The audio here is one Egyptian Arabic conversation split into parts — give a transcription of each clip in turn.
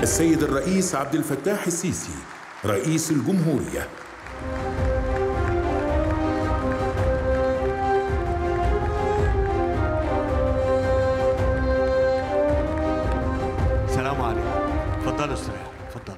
السيد الرئيس عبد الفتاح السيسي رئيس الجمهورية السلام عليكم اتفضلوا استريحوا اتفضلوا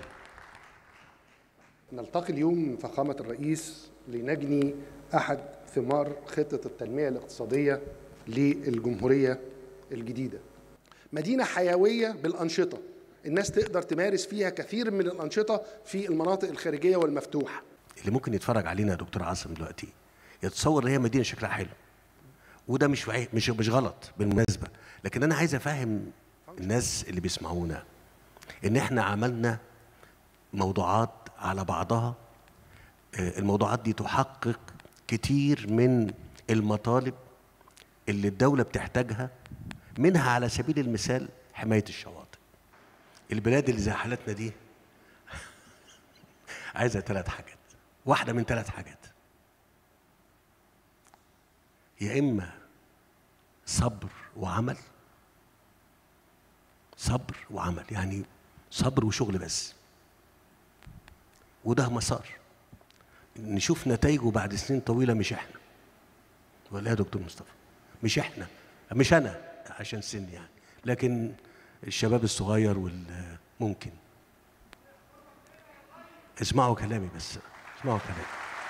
نلتقي اليوم فخامة الرئيس لنجني أحد ثمار خطة التنمية الاقتصادية للجمهورية الجديدة مدينة حيوية بالأنشطة الناس تقدر تمارس فيها كثير من الأنشطة في المناطق الخارجية والمفتوحة اللي ممكن يتفرج علينا يا دكتور عاصم دلوقتي يتصور ان هي مدينه شكلها حلو وده مش عيب مش مش غلط بالمناسبه لكن انا عايز افهم الناس اللي بيسمعونا ان احنا عملنا موضوعات على بعضها آه، الموضوعات دي تحقق كتير من المطالب اللي الدولة بتحتاجها منها على سبيل المثال حماية الشواطئ البلاد اللي زي حالتنا دي عايزة ثلاث حاجات واحدة من ثلاث حاجات يا إما صبر وعمل صبر وعمل يعني صبر وشغل بس وده مسار نشوف نتائجه بعد سنين طويلة مش احنا ولا يا دكتور مصطفى مش احنا مش انا عشان سني يعني لكن الشباب الصغير والممكن اسمعوا كلامي بس اسمعوا كلامي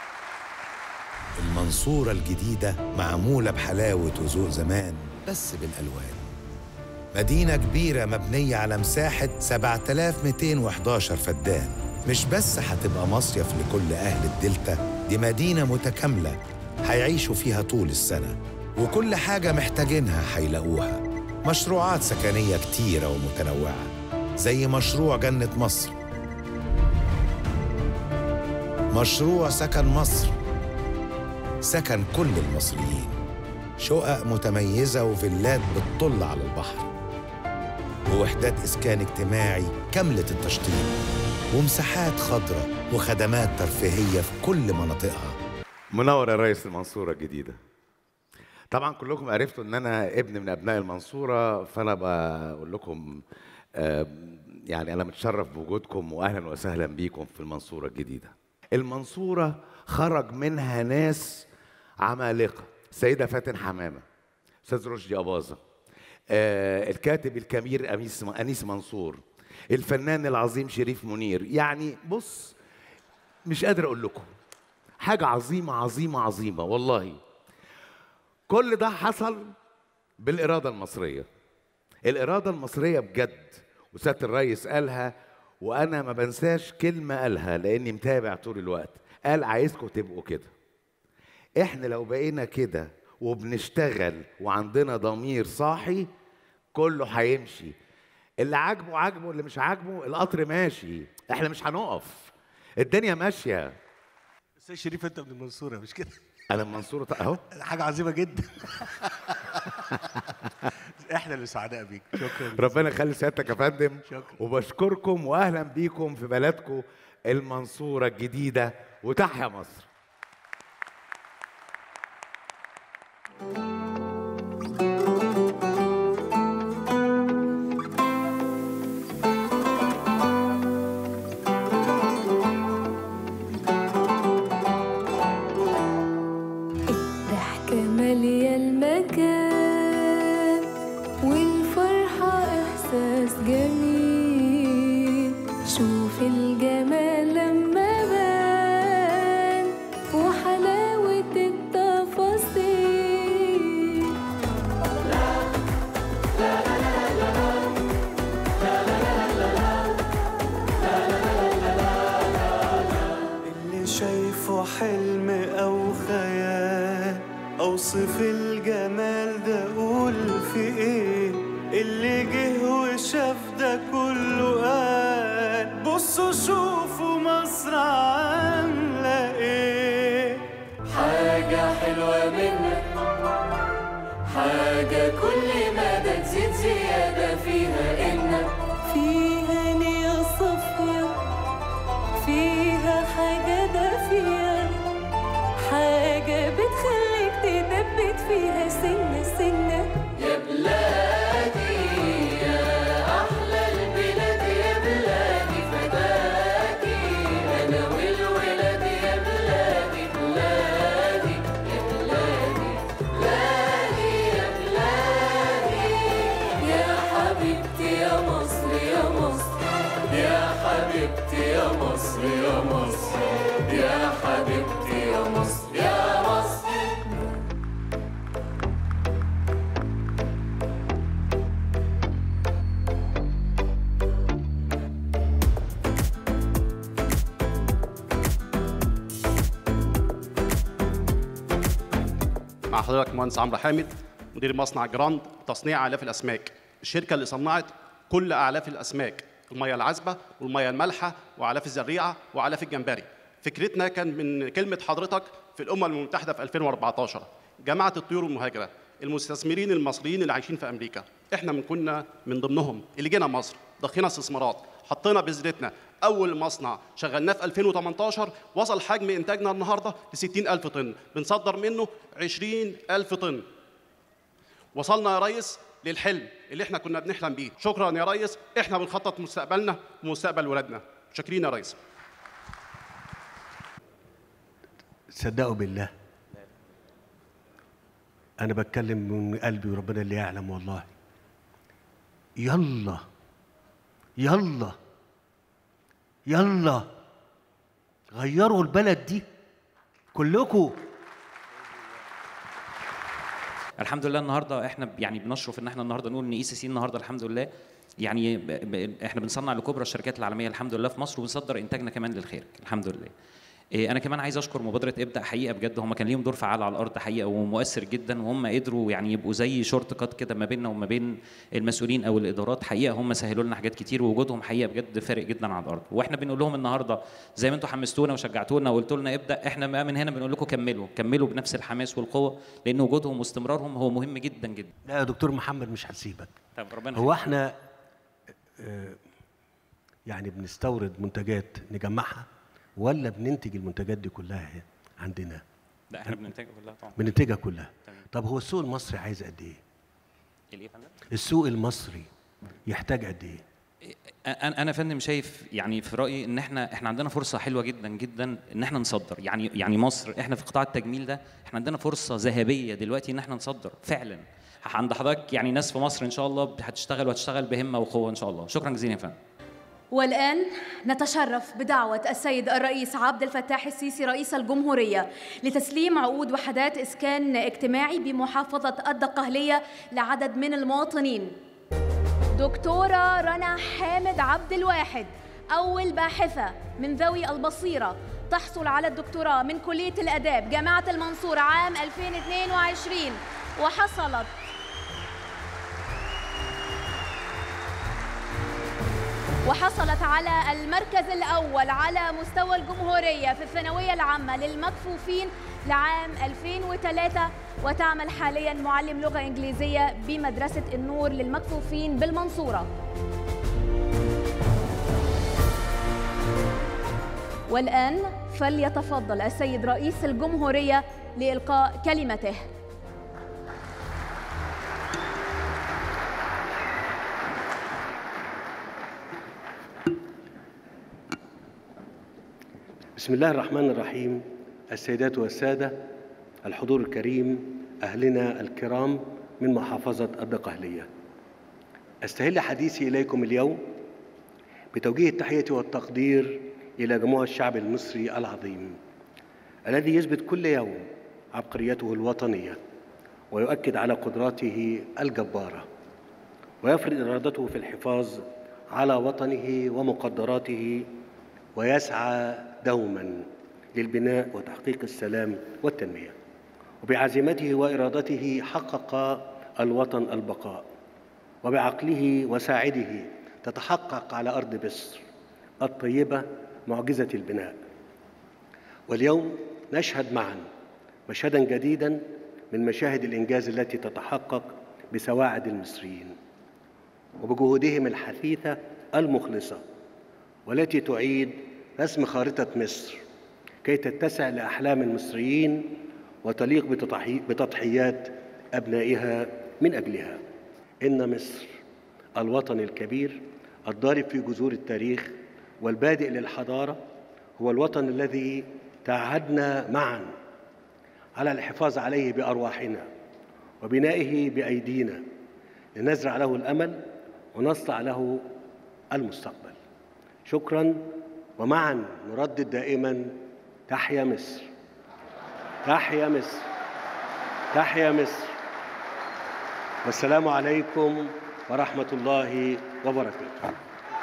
المنصورة الجديدة معمولة بحلاوة وذوق زمان بس بالألوان مدينة كبيرة مبنية على مساحة 7211 فدان مش بس هتبقى مصيف لكل أهل الدلتا دي مدينة متكاملة هيعيشوا فيها طول السنة وكل حاجة محتاجينها هيلاقوها مشروعات سكنية كتيرة ومتنوعة زي مشروع جنة مصر مشروع سكن مصر سكن كل المصريين شقق متميزة وفيلات بتطل على البحر ووحدات إسكان اجتماعي كاملة التشطيب ومساحات خضراء وخدمات ترفيهية في كل مناطقها منور يا ريس المنصورة الجديدة طبعا كلكم عرفتوا ان انا ابن من ابناء المنصورة فانا بقول لكم آه، يعني انا متشرف بوجودكم واهلا وسهلا بيكم في المنصورة الجديدة المنصورة خرج منها ناس عمالقة السيدة فاتن حمامة استاذ رشدي أباظة آه، الكاتب الكبير أنيس أنيس منصور الفنان العظيم شريف منير يعني بص مش قادر اقول لكم حاجة عظيمة عظيمة عظيمة والله كل ده حصل بالإرادة المصرية الإرادة المصرية بجد وسيادة الرئيس قالها وأنا ما بنساش كلمة قالها لأني متابع طول الوقت قال عايزكم تبقوا كده إحنا لو بقينا كده وبنشتغل وعندنا ضمير صاحي كله هيمشي اللي عاجبه عاجبه اللي مش عاجبه القطر ماشي احنا مش هنقف الدنيا ماشيه استاذ شريف انت من المنصورة مش كده انا المنصورة اهو حاجة عظيمة جدا احنا اللي سعداء بيك شكرا ربنا يخلي سيادتك يا فندم شكرا. وبشكركم واهلا بيكم في بلدكم المنصوره الجديده وتحيا مصر ضحكة مالية المكان والفرحة إحساس جميل شوف الجمال لما بان وحلاوة التفاصيل اللي شايفه حلم أو خيال أوصف الجمال ده أقول في إيه اللي جه وشاف ده كله قال بصوا شوفوا مصر عاملة إيه حاجة حلوة منك حاجة كل مدى تزيد زيادة فيها إنك فيها نية صافية فيها حاجة دافية حاجة بتخليك تثبت فيها سنة سنة يا بلادي يا أحلى البلاد يا بلادي حبيبتي يا مصر يا مصر يا حبيبتي يا مصر يا مصر مع حضرتك مهندس عمرو حامد مدير مصنع جراند تصنيع اعلاف الاسماك الشركه اللي صنعت كل اعلاف الاسماك الميه العذبه والميه المالحه واعلاف الزريعه واعلاف الجمبري فكرتنا كان من كلمه حضرتك في الامم المتحده في 2014 جامعه الطيور المهاجره المستثمرين المصريين اللي عايشين في امريكا احنا من كنا من ضمنهم اللي جينا مصر ضخينا استثمارات حطينا بذرتنا اول مصنع شغلناه في 2018 وصل حجم انتاجنا النهارده ل 60000 طن بنصدر منه 20000 طن وصلنا يا ريس للحلم اللي احنا كنا بنحلم بيه شكرا يا ريس احنا بنخطط مستقبلنا ومستقبل ولادنا شاكرين يا ريس صدقوا بالله انا بتكلم من قلبي وربنا اللي يعلم والله يلا يلا يلا غيروا البلد دي كلكم الحمد لله النهارده احنا ب- يعني بنشرف ان احنا النهارده نقول ان اي سي سي النهارده الحمد لله يعني ب- ب- احنا بنصنع لكبرى الشركات العالميه الحمد لله في مصر وبنصدر انتاجنا كمان للخارج الحمد لله إيه، انا كمان عايز اشكر مبادره ابدا حقيقه بجد هم كان ليهم دور فعال على الارض حقيقه ومؤثر جدا وهم قدروا يعني يبقوا زي شورت كات كده ما بيننا وما بين المسؤولين او الادارات حقيقه هم سهلوا لنا حاجات كتير ووجودهم حقيقه بجد فارق جدا على الارض واحنا بنقول لهم النهارده زي ما انتم حمستونا وشجعتونا وقلتوا لنا ابدا احنا بقى من هنا بنقول لكم كملوا كملوا بنفس الحماس والقوه لان وجودهم واستمرارهم هو مهم جدا جدا لا يا دكتور محمد مش هسيبك طب ربنا هو احنا آه، يعني بنستورد منتجات نجمعها ولا بننتج المنتجات دي كلها عندنا لا احنا بننتجها كلها طبعا بننتجها كلها طب هو السوق المصري عايز قد ايه ايه يا فندم؟ السوق المصري يحتاج قد ايه انا انا فندم شايف يعني في رايي ان احنا احنا عندنا فرصه حلوه جدا جدا ان احنا نصدر يعني يعني مصر احنا في قطاع التجميل ده احنا عندنا فرصه ذهبيه دلوقتي ان احنا نصدر فعلا عند حضرتك يعني ناس في مصر ان شاء الله هتشتغل وهتشتغل بهمه وقوه ان شاء الله شكرا جزيلا يا فندم والآن نتشرف بدعوة السيد الرئيس عبد الفتاح السيسي رئيس الجمهورية لتسليم عقود وحدات إسكان اجتماعي بمحافظة الدقهلية لعدد من المواطنين دكتورة رنا حامد عبد الواحد أول باحثة من ذوي البصيرة تحصل على الدكتوراه من كلية الآداب جامعة المنصورة عام 2022 وحصلت وحصلت على المركز الأول على مستوى الجمهورية في الثانوية العامة للمكفوفين لعام 2003 وتعمل حاليا معلم لغة إنجليزية بمدرسة النور للمكفوفين بالمنصورة والآن فليتفضل السيد رئيس الجمهورية لإلقاء كلمته بسم الله الرحمن الرحيم السيدات والسادة الحضور الكريم أهلنا الكرام من محافظة الدقهلية أستهل حديثي إليكم اليوم بتوجيه التحية والتقدير إلى جموع الشعب المصري العظيم الذي يثبت كل يوم عبقريته الوطنية ويؤكد على قدراته الجبارة ويفرض إرادته في الحفاظ على وطنه ومقدراته ويسعى دوما للبناء وتحقيق السلام والتنميه وبعزيمته وارادته حقق الوطن البقاء وبعقله وساعده تتحقق على ارض مصر الطيبه معجزه البناء واليوم نشهد معا مشهدا جديدا من مشاهد الانجاز التي تتحقق بسواعد المصريين وبجهودهم الحثيثه المخلصه والتي تعيد رسم خارطة مصر كي تتسع لأحلام المصريين وتليق بتضحي- بتضحيات أبنائها من أجلها إن مصر الوطن الكبير الضارب في جذور التاريخ والبادئ للحضارة هو الوطن الذي تعهدنا معا على الحفاظ عليه بأرواحنا وبنائه بأيدينا لنزرع له الأمل ونصنع له المستقبل شكرا ومعا نردد دائما تحيا مصر تحيا مصر تحيا مصر والسلام عليكم ورحمة الله وبركاته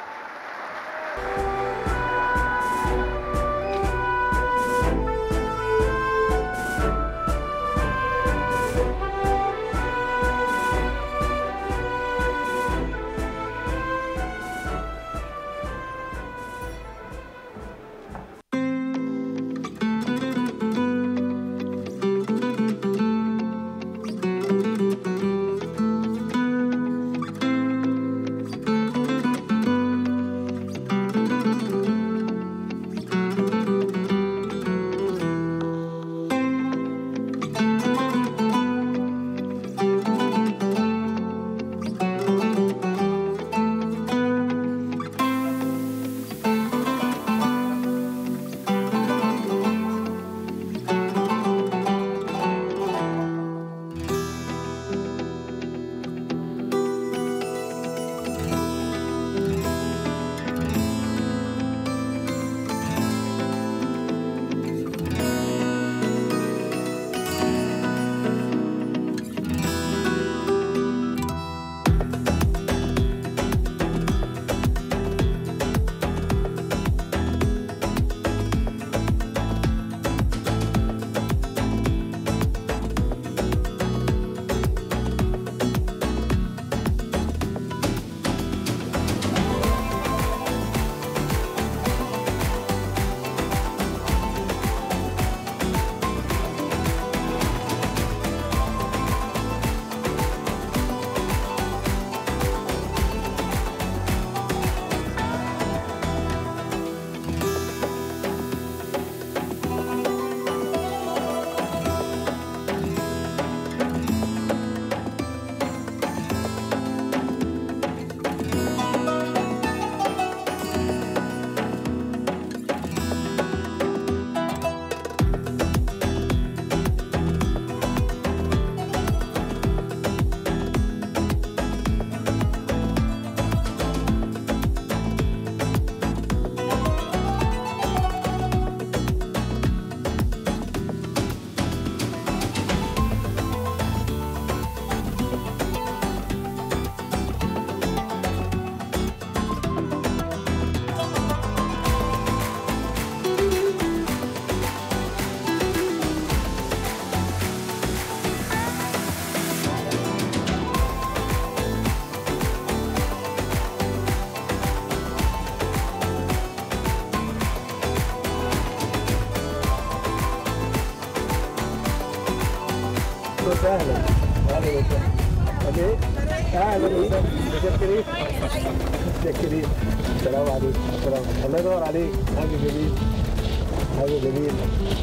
وسهلا اهلا وسهلا اهلا اهلا وسهلا متشكرين متشكرين السلام عليكم السلام الله ينور عليك حاجه جميل حاجه جميله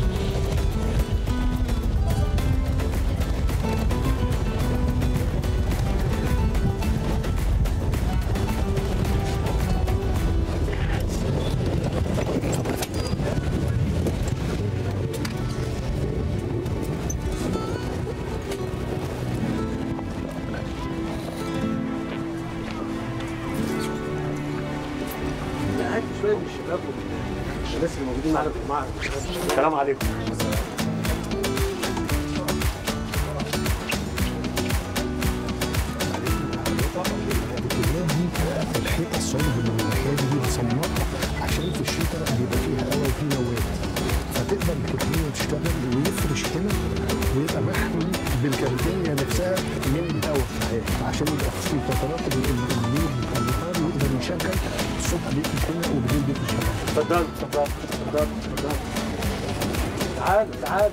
هات شويه من الشباب والناس اللي موجودين معانا في المعرض السلام عليكم الحيطه الصلب اللي من الناحيه دي بتصنعها عشان في الشتاء بيبقى فيها هواء وفيه نواه فتقدر التكنيه تشتغل ويفرش هنا ويبقى محمي بالكرتونيه نفسها من الهواء عشان يبقى في فترات ال- ال- الليل بتاع النهار يقدر يشغل الصبح بيقفل هنا وبالليل بيقفل هنا اتفضل اتفضل اتفضل اتفضل تعال تعال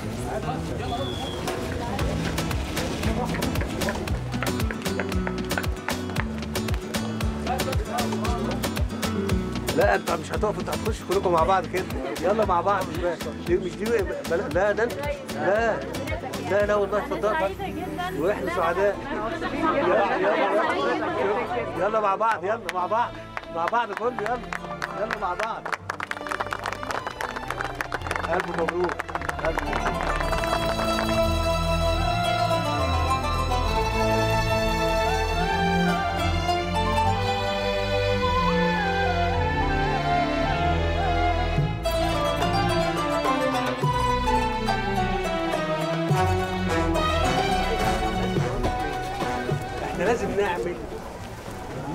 لا انت مش هتقف انت هتخش كلكم مع بعض كده يلا مع بعض مش بقى. دي مش دي بلا- لا ده انت لا لا لا والله اتفضل واحنا سعداء يلا يلا يلا مع بعض يلا مع بعض مع بعض كله يلا يلا مع بعض ألف مبروك ألف مبروك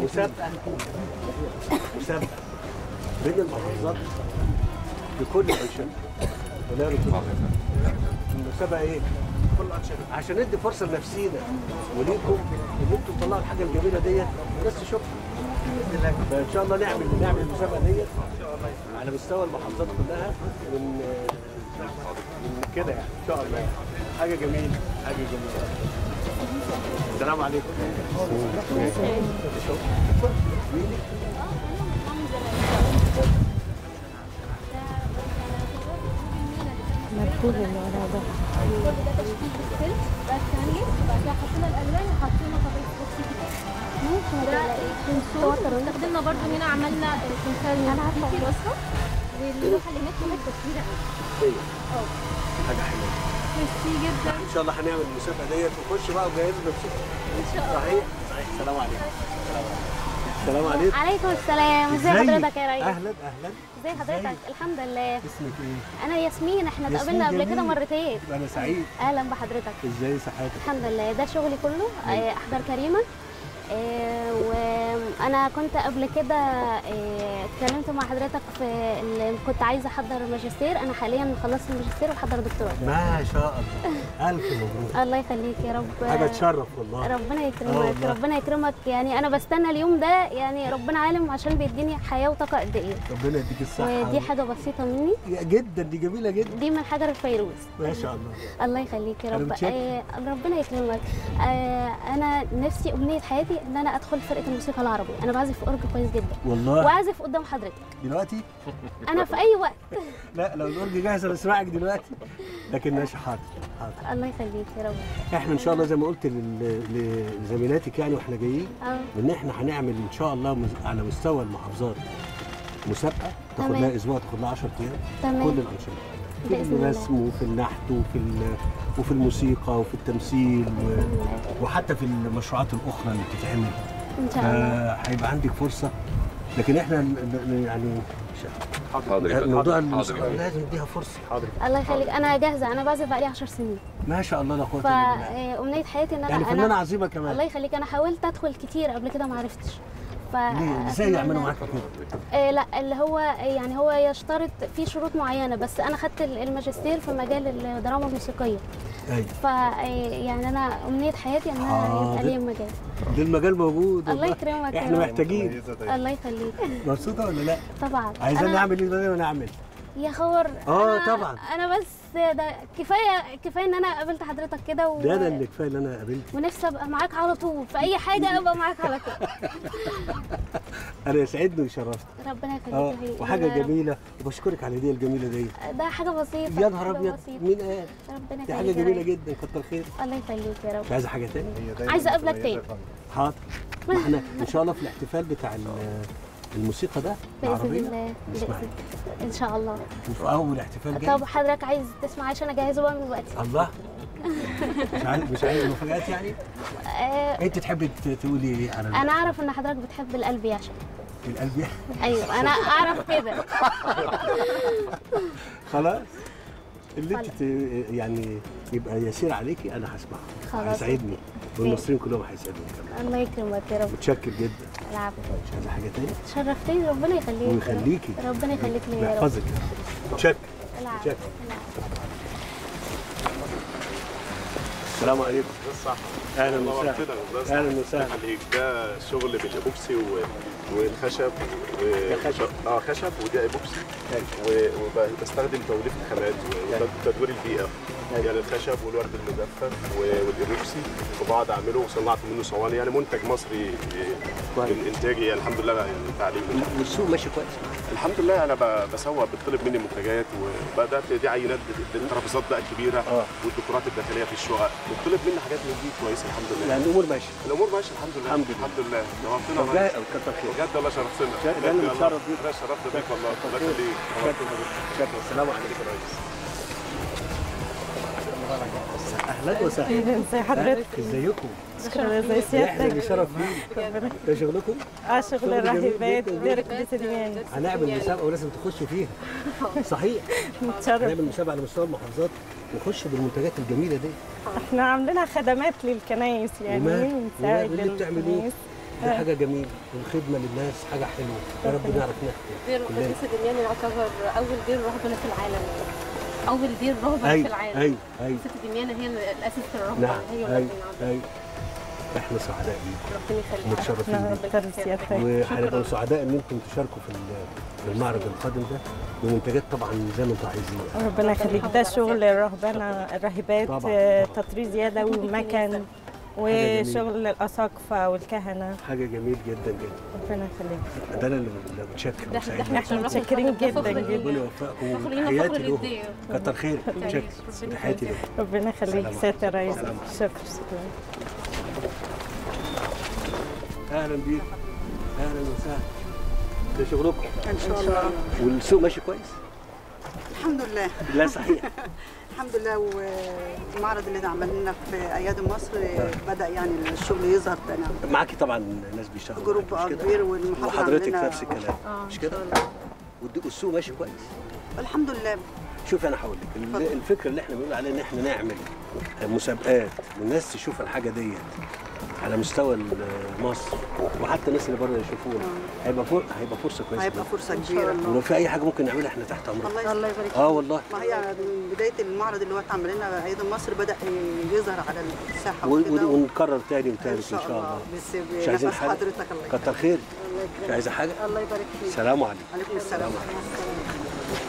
مسابقه مسابقه بين المحافظات بكل الانشطه ولا يا دكتور المسابقه ايه؟ كل الانشطه عشان ندي فرصه لنفسينا وليكم ان انتم تطلعوا الحاجه الجميله ديت والناس تشوفها فان شاء الله نعمل نعمل المسابقه ديت على مستوى المحافظات كلها من من كده يعني ان شاء الله حاجه جميله حاجه جميله السلام عليكم مركوب اللي ورا ده كل ده تشكيل بالسلك بس هنجيب بعد كده حطينا الالوان وحطينا طبيعه بوكسي كده ممكن ده تلاقي الكونسول استخدمنا برضو هنا عملنا التمثال أنا عارفة الكيكي الاصفر واللوحه اللي هناك كانت تصويره ايوه اه حاجه حلوه ميرسي جدا ان شاء الله هنعمل المسابقه ديت ونخش بقى وجهزنا نفسنا ان شاء الله صحيح صحيح السلام عليكم السلام عليكم عليكم السلام ازي إزيك؟ حضرتك يا ريس اهلا اهلا ازي حضرتك إزيك؟ الحمد لله اسمك ايه؟ انا ياسمين احنا ياسمين اتقابلنا قبل كده جميل. مرتين انا سعيد اهلا بحضرتك ازاي صحتك؟ الحمد لله ده شغلي كله آه، احضر كريمه آه، وانا كنت قبل كده آه، اتكلمت مع حضرتك في ال- كنت عايزه احضر ماجستير انا حاليا خلصت الماجستير وبحضر دكتوراه ما شاء الله الف مبروك الله يخليك يا رب حاجه تشرف والله ربنا آه يكرمك والله. ربنا يكرمك يعني انا بستنى اليوم ده يعني ربنا عالم عشان بيديني حياه وطاقه قد ايه ربنا يديك الصحه ودي حاجه بسيطه مني يا جدا دي جميله جدا دي من حجر الفيروز ما شاء الله الله يخليك يا أنا رب متشكر. آه ربنا يكرمك آه انا نفسي امنيه حياتي ان انا ادخل فرقه الموسيقى العربي انا بعزف اورج كويس جدا والله واعزف قدام حضرتك دلوقتي انا في اي وقت لا لو الاورج جاهز انا اسمعك دلوقتي لكن ماشي حاضر حاضر الله يخليك يا رب احنا ان شاء الله زي ما قلت لل- لزميلاتك يعني واحنا جايين اه ان احنا هنعمل ان شاء الله مز- على مستوى المحافظات مسابقه تاخد تمام. لها اسبوع تاخد لها 10 ايام تمام. كل الانشطه في بإذن الله. الرسم وفي النحت وفي ال- وفي الموسيقى وفي التمثيل و- وحتى في المشروعات الاخرى اللي بتتعمل ان شاء الله فهيبقى عندك فرصه لكن احنا ن- ن- يعني حاضر موضوع حاضر الموسيقى لازم نديها فرصه حاضر الله يخليك انا جاهزه انا بعزف بقالي 10 سنين ما شاء الله لا قوه الا بالله فامنيه حياتي ان انا يعني أنا- فنانه عظيمه كمان الله يخليك انا حاولت ادخل كتير قبل كده ما عرفتش ف ليه ازاي يعملوا معاك كده آه لا اللي هو يعني هو يشترط في شروط معينه بس انا خدت الماجستير في مجال الدراما الموسيقيه ايوه ف يعني انا امنيه حياتي ان انا يبقى حاضر. لي مجال ده المجال موجود الله والله. يكرمك يا احنا رب. محتاجين الله يخليك مبسوطه ولا لا طبعا عايزين أنا- نعمل ايه زي ما نعمل يا خبر آه، أنا- طبعا. انا بس ده كفايه كفايه ان انا قابلت حضرتك كده و... ده انا اللي كفايه اللي انا قابلت ونفسي ابقى معاك على طول في اي حاجه ابقى معاك على طول انا يسعدني ويشرفني ربنا يخليك اه يا حبيبي. وحاجه يا رب. جميله وبشكرك على الهديه الجميله دي ده حاجه بسيطه يا نهار حاجة ابيض بسيطة. مين قال ربنا دي حاجه يخليك يا جميله رب. جدا كتر خير الله يخليك يا رب مش عايزه حاجه تاني عايزه اقابلك تاني حاضر ما احنا ان شاء الله في الاحتفال بتاع ال- الموسيقى ده باذن العربيه الله نسمع بإذن- ان شاء الله في اول احتفال جاي طب حضرتك عايز تسمع عشان اجهزه بقى من دلوقتي الله مش عايز مش عايز مفاجآت يعني آه انت تحبي ت- تقولي ايه على انا اعرف ان حضرتك بتحب القلب يعشق القلب يعني ايوه انا اعرف كده خلاص اللي انت ت- يعني يبقى يسير عليكي انا هسمعه خلاص. هيسعدني والمصريين كلهم هيسعدوا كمان الله يكرمك يا رب متشكر جدا العب مش عايزه حاجه تاني شرفتني ربنا يخليك يا رب. ويخليكي. ربنا يخليك لي يا رب ويحفظك متشكر العب متشكر السلام عليكم صح اهلا الله وسهلا ربنا اهلا وسهلا عليك ده شغل بالايبوكسي و... والخشب و... اه خشب وده ايبوكسي و... وبستخدم توليف الخامات وتدوير البيئه يعني الخشب والورد المجفف و- والايبوكسي وبقعد اعمله وصنعت منه صواني يعني منتج مصري من انتاجي يعني الحمد لله يعني تعليم والسوق ماشي كويس الحمد لله انا ب- بسوق بطلب مني منتجات وبدات دي عينات للترابيزات بقى الكبيره آه. والديكورات الداخليه في الشقق بطلب مني حاجات من دي كويسه الحمد لله يعني الامور ماشيه الامور ماشيه الحمد لله الحمد لله. الحمد لله نورتنا طب يا ريس. ده كتر خير بجد والله شرفتنا شكرا، بجد أنا والله. متشرف بيك. لا شرفت بيك والله الله خير. يخليك شكرا شكرا السلام عليكم اهلا وسهلا ازي حضرتك؟ ازيكم شكرا ازي احنا اللي سيادتك شرف لينا ده شغلكم اه شغل شغل جميل الراهبات جداً. ديرك بسليمان هنعمل مسابقه ولازم تخشوا فيها صحيح نتشرف هنعمل مسابقه على مستوى المحافظات نخش بالمنتجات الجميله دي احنا عاملين خدمات للكنايس يعني وما- بنساعد واللي بتعمل ايه؟ الكنايس دي حاجه جميله والخدمه للناس حاجه حلوه يا رب نعرف نخدم دير كلنا. القديس دميان يعتبر اول دير رهبنه في العالم اول دير رهبنه أيوة، في العالم أيوة، أيوة. ست دميان هي اللي اسست الرهبنه نعم هي ايوه والرهبنه ايوه احنا سعداء بيكم ربنا يخليك متشرفين بيكم بيكم وهنبقى سعداء ان انتم تشاركوا في ال- في المعرض القادم ده بمنتجات طبعا زي ما انتم عايزين ربنا يخليك ده شغل الرهبنه الراهبات طبعاً، آه، تطريز يدوي ومكن وشغل الاساقفه والكهنه حاجه جميل جدا جدا ربنا يخليك ده انا اللي اللي متشكر ده وسعيد احنا بيكم. متشكرين جدا ربنا جدا يوفقكم فخر لينا، وتحياتي فخر لهم للدير. كتر خير متشكر تحياتي لهم ربنا يخليك سلام سياده الرئيس سلام. شكرا شكرا اهلا بيكم اهلا وسهلا ده شغلكم إن شاء الله. والسوق ماشي كويس الحمد لله لا صحيح الحمد لله والمعرض اللي عملنا في ايادي مصر بدا يعني الشغل يظهر تاني معاكي طبعا ناس بيشتغلوا جروب معاكي، مش كده؟ كبير والمحافظه وحضرتك عندنا- نفس الكلام آه، مش إن كده شاء الله. والد- والسوق ماشي كويس الحمد لله شوف انا هقول لك ال- الفكره اللي احنا بنقول عليها ان احنا نعمل مسابقات والناس تشوف الحاجه ديت على مستوى ال- مصر وحتى الناس اللي بره يشوفونا هيبقى فر... هيبقى فرصه كويسه هيبقى جداً. فرصه كبيره ولو في اي حاجه ممكن نعملها احنا تحت امرك الله الله يبارك اه والله ما هي من بدايه المعرض اللي هو اتعمل لنا ايادي مصر بدا يظهر على الساحه و- وكده و- ونكرر تاني وتالت ان ان شاء شاء الله الله بس مش عايزين بنفس حاجه حضرتك الله يكرمك. كتر خير الله يكرمك. مش عايزه حاجه الله يبارك فيك سلام عليكم عليكم السلام سلام عليكم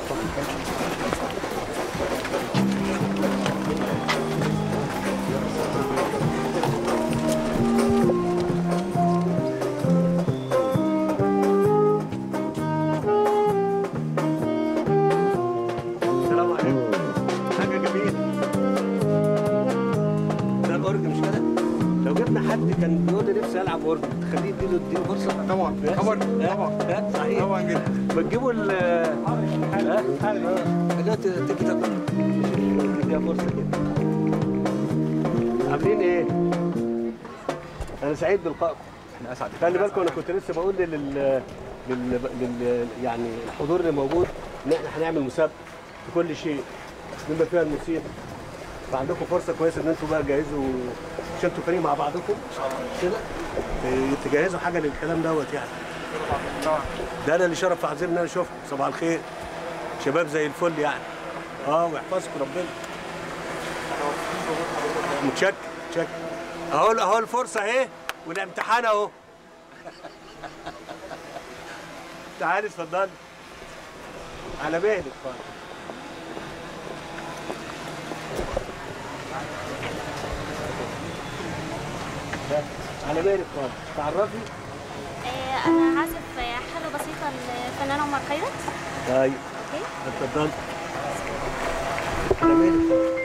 السلام عليكم حاجه جميله ده الاورج مش كده لو جبنا حد كان بيقول لي نفسي العب اورج تخليه يديله اديله فرصه طبعا طبعا طبعا صحيح طبعا جدا بتجيبوا ال ها لا ت- تيجي تاكل اديها فرصه كده عاملين ايه؟ انا سعيد بلقائكم احنا اسعد خلي بالكم انا كنت لسه بقول لل لل, لل... يعني الحضور اللي موجود ان احنا هنعمل مسابقه في كل شيء بما فيها الموسيقى فعندكم فرصه كويسه ان انتوا بقى تجهزوا مش انتوا فريق مع بعضكم كده ت- تجهزوا حاجه للكلام دوت يعني ده انا اللي شرف عظيم ان انا اشوفكم صباح الخير شباب زي الفل يعني اه ويحفظكم ربنا متشكر متشكر اهو اهو الفرصه اهي والامتحان اهو تعالي اتفضلي على بالك اتفضل على بالك اتفضل تعرفي آه، انا عازف آه، حاله بسيطه للفنان عمر خيرت طيب اوكي اتفضل على بالك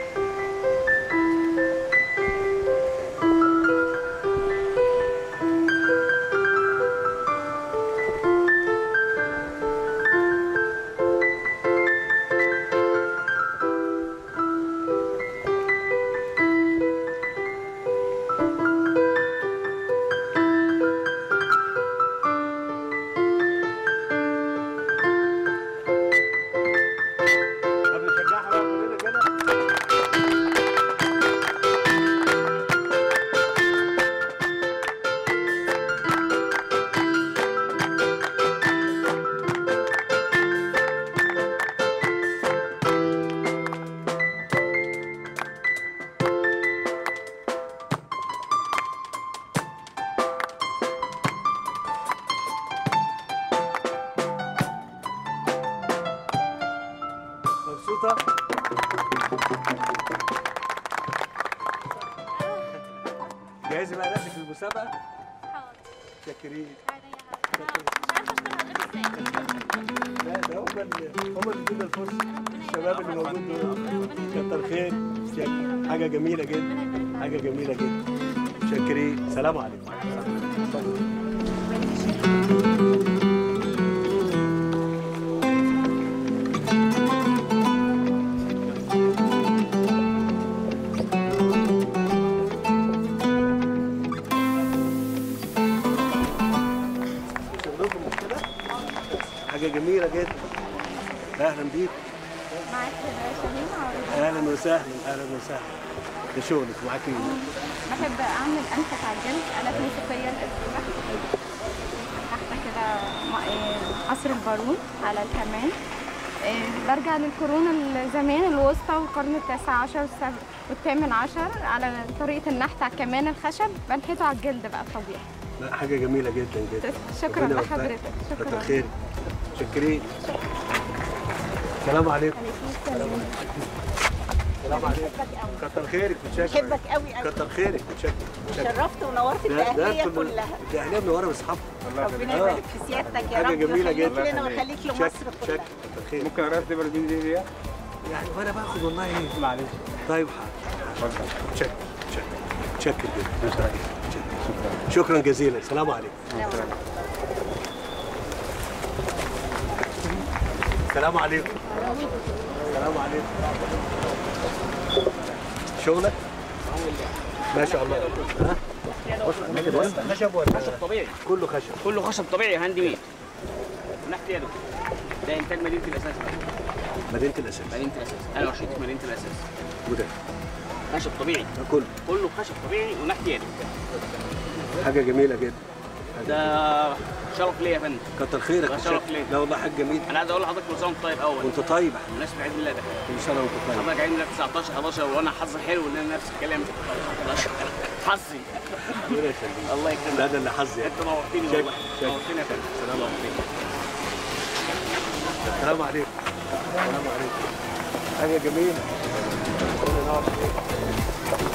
طب نشجعها بقى كلنا كده مبسوطة؟ جاهزة بقى نفسك للمسابقة؟ شاكرين لا ده هم اللي هم اللي ادونا الفرصة الشباب اللي موجود دول كتر خير شاكر. حاجة جميلة جدا حاجة جميلة جدا شاكرين سلام عليكم شغلكم مش كده؟ حاجة جميلة جدا أهلا بيكم معاك شاهين عوض اهلا وسهلا اهلا وسهلا ده شغلك معاكي بحب اعمل انفس على الجلد الات موسيقيه الاسئله تحت كده م- آه، عصر البارون على الكمان آه، برجع للقرون الزمان الوسطى والقرن التاسع عشر والسب- والثامن عشر على طريقه النحت على الكمان الخشب بنحته على الجلد بقى الطبيعي لا حاجه جميله جدا جدا شكرا ربنا لحضرتك يوفقك. شكرا كتر خيرك شكرين السلام عليكم السلام عليكم كتر خيرك متشكر بحبك قوي قوي كتر خيرك متشكر متشكر. شرفت ونورت ده- ده الاهليه انتوا من- كلها الاهليه منوره باصحابها ربنا يبارك في سيادتك يا حاجه رب جميله ويخليك جدا لنا ويخليك لمصر شكر كلها شكر كتر خيرك ممكن اعرف تبقى دي دي يعني وانا باخد والله معلش طيب حاضر شكر شكر شكر جدا شكرا شكرا جزيلا السلام عليكم السلام عليكم السلام عليكم شغلك؟ ما شاء الله ها؟ خشب ولا خشب طبيعي كله خشب كله خشب طبيعي هاند ميد ونحت يده ده انتاج مدينه الاساس بقى مدينه الاساس مدينه الاساس انا ورشتي في مدينه الاساس وده خشب طبيعي ده كله كله خشب طبيعي ونحت يده حاجه جميله جدا ده شرف ليا يا فندم كتر خيرك ده يا شرف شيخ. ليا لا والله حاجه جميل انا عايز اقول لحضرتك كل سنه وانت طيب اول وانت طيب بمناسبه عيد ميلادك كل سنه وانت طيب حضرتك عيد ميلادك 19 11 وانا حظي حلو ان انا نفس الكلام 11 حظي ربنا يخليك الله يكرمك لا ده اللي حظي انت نورتني شكرا، والله شكرا. نورتني يا فندم السلام عليكم السلام عليكم السلام عليكم حاجه جميله ربنا ينور عليك.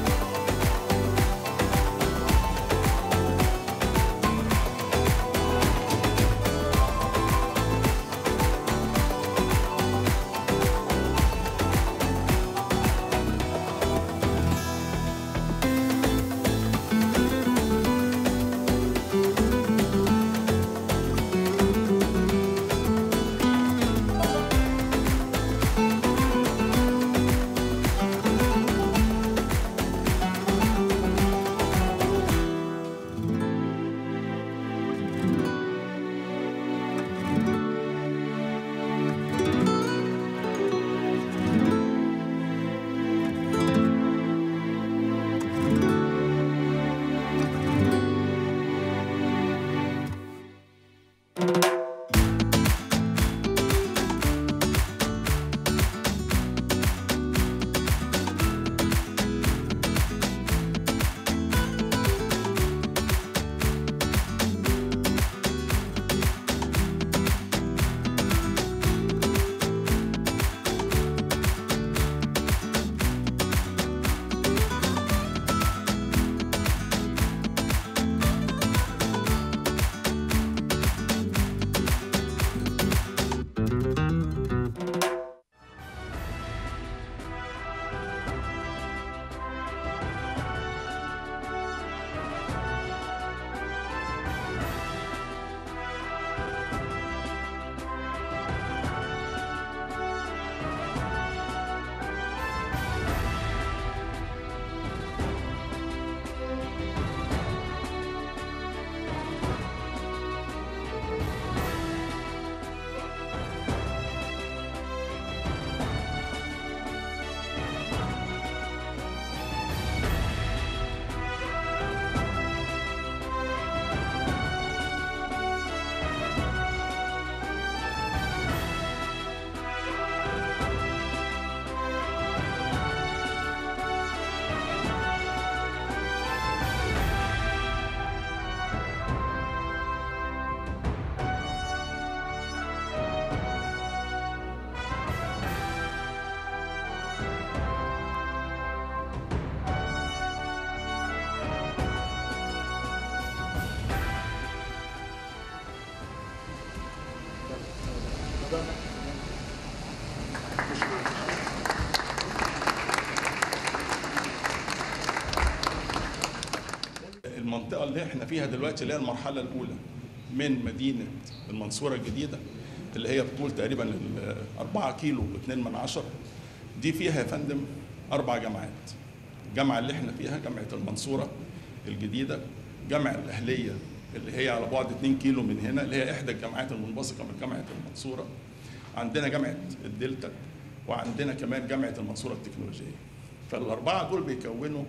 المنطقة اللي احنا فيها دلوقتي اللي هي المرحلة الأولى من مدينة المنصورة الجديدة اللي هي بطول تقريبا ال 4 كيلو و2 من عشرة دي فيها يا فندم أربع جامعات الجامعة اللي احنا فيها جامعة المنصورة الجديدة جامعة الأهلية اللي هي على بعد 2 كيلو من هنا اللي هي إحدى الجامعات المنبثقة من جامعة المنصورة عندنا جامعة الدلتا وعندنا كمان جامعة المنصورة التكنولوجية فالأربعة دول بيكونوا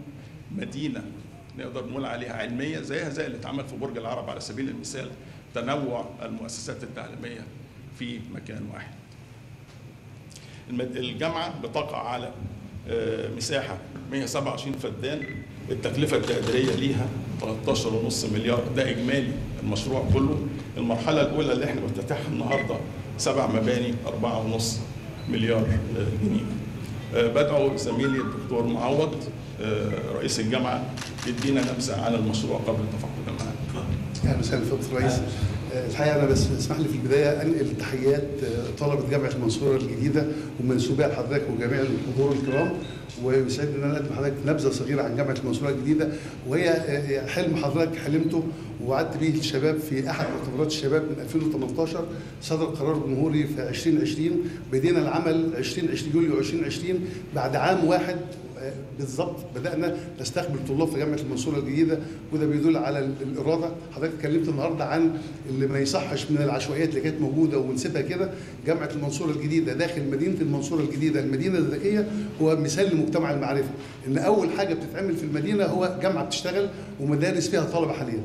مدينه نقدر نقول عليها علميه زيها زي اللي اتعمل في برج العرب على سبيل المثال تنوع المؤسسات التعليميه في مكان واحد. المد- الجامعه بتقع على آه، مساحه 127 فدان التكلفه التقديريه ليها 13.5 مليار ده اجمالي المشروع كله المرحله الاولى اللي احنا بنفتتحها النهارده سبع مباني 4.5 مليار آه، جنيه آه، بدعو زميلي الدكتور معوض آه، رئيس الجامعه يدينا نبذه عن المشروع قبل تفقد معاه اهلا وسهلا فيك دكتور رئيس آه، الحقيقه انا بس اسمح لي في البدايه انقل تحيات آه، طلبه جامعه المنصوره الجديده ومنسوبيها لحضرتك وجميع الحضور الكرام ويسعدني ان انا اقدم لحضرتك نبذه صغيره عن جامعه المنصوره الجديده وهي آه، حلم حضرتك حلمته ووعدت به الشباب في احد مؤتمرات الشباب من 2018 صدر قرار جمهوري في 2020 بدينا العمل 2020 يوليو 2020 بعد عام واحد آه، بالظبط بدانا نستقبل طلاب في جامعه المنصوره الجديده وده بيدل على ال- الاراده حضرتك اتكلمت النهارده عن اللي ما يصحش من العشوائيات اللي كانت موجوده ونسيبها كده جامعه المنصوره الجديده داخل مدينه المنصوره الجديده المدينه الذكيه هو مثال لمجتمع المعرفه ان اول حاجه بتتعمل في المدينه هو جامعه بتشتغل ومدارس فيها طلبه حاليا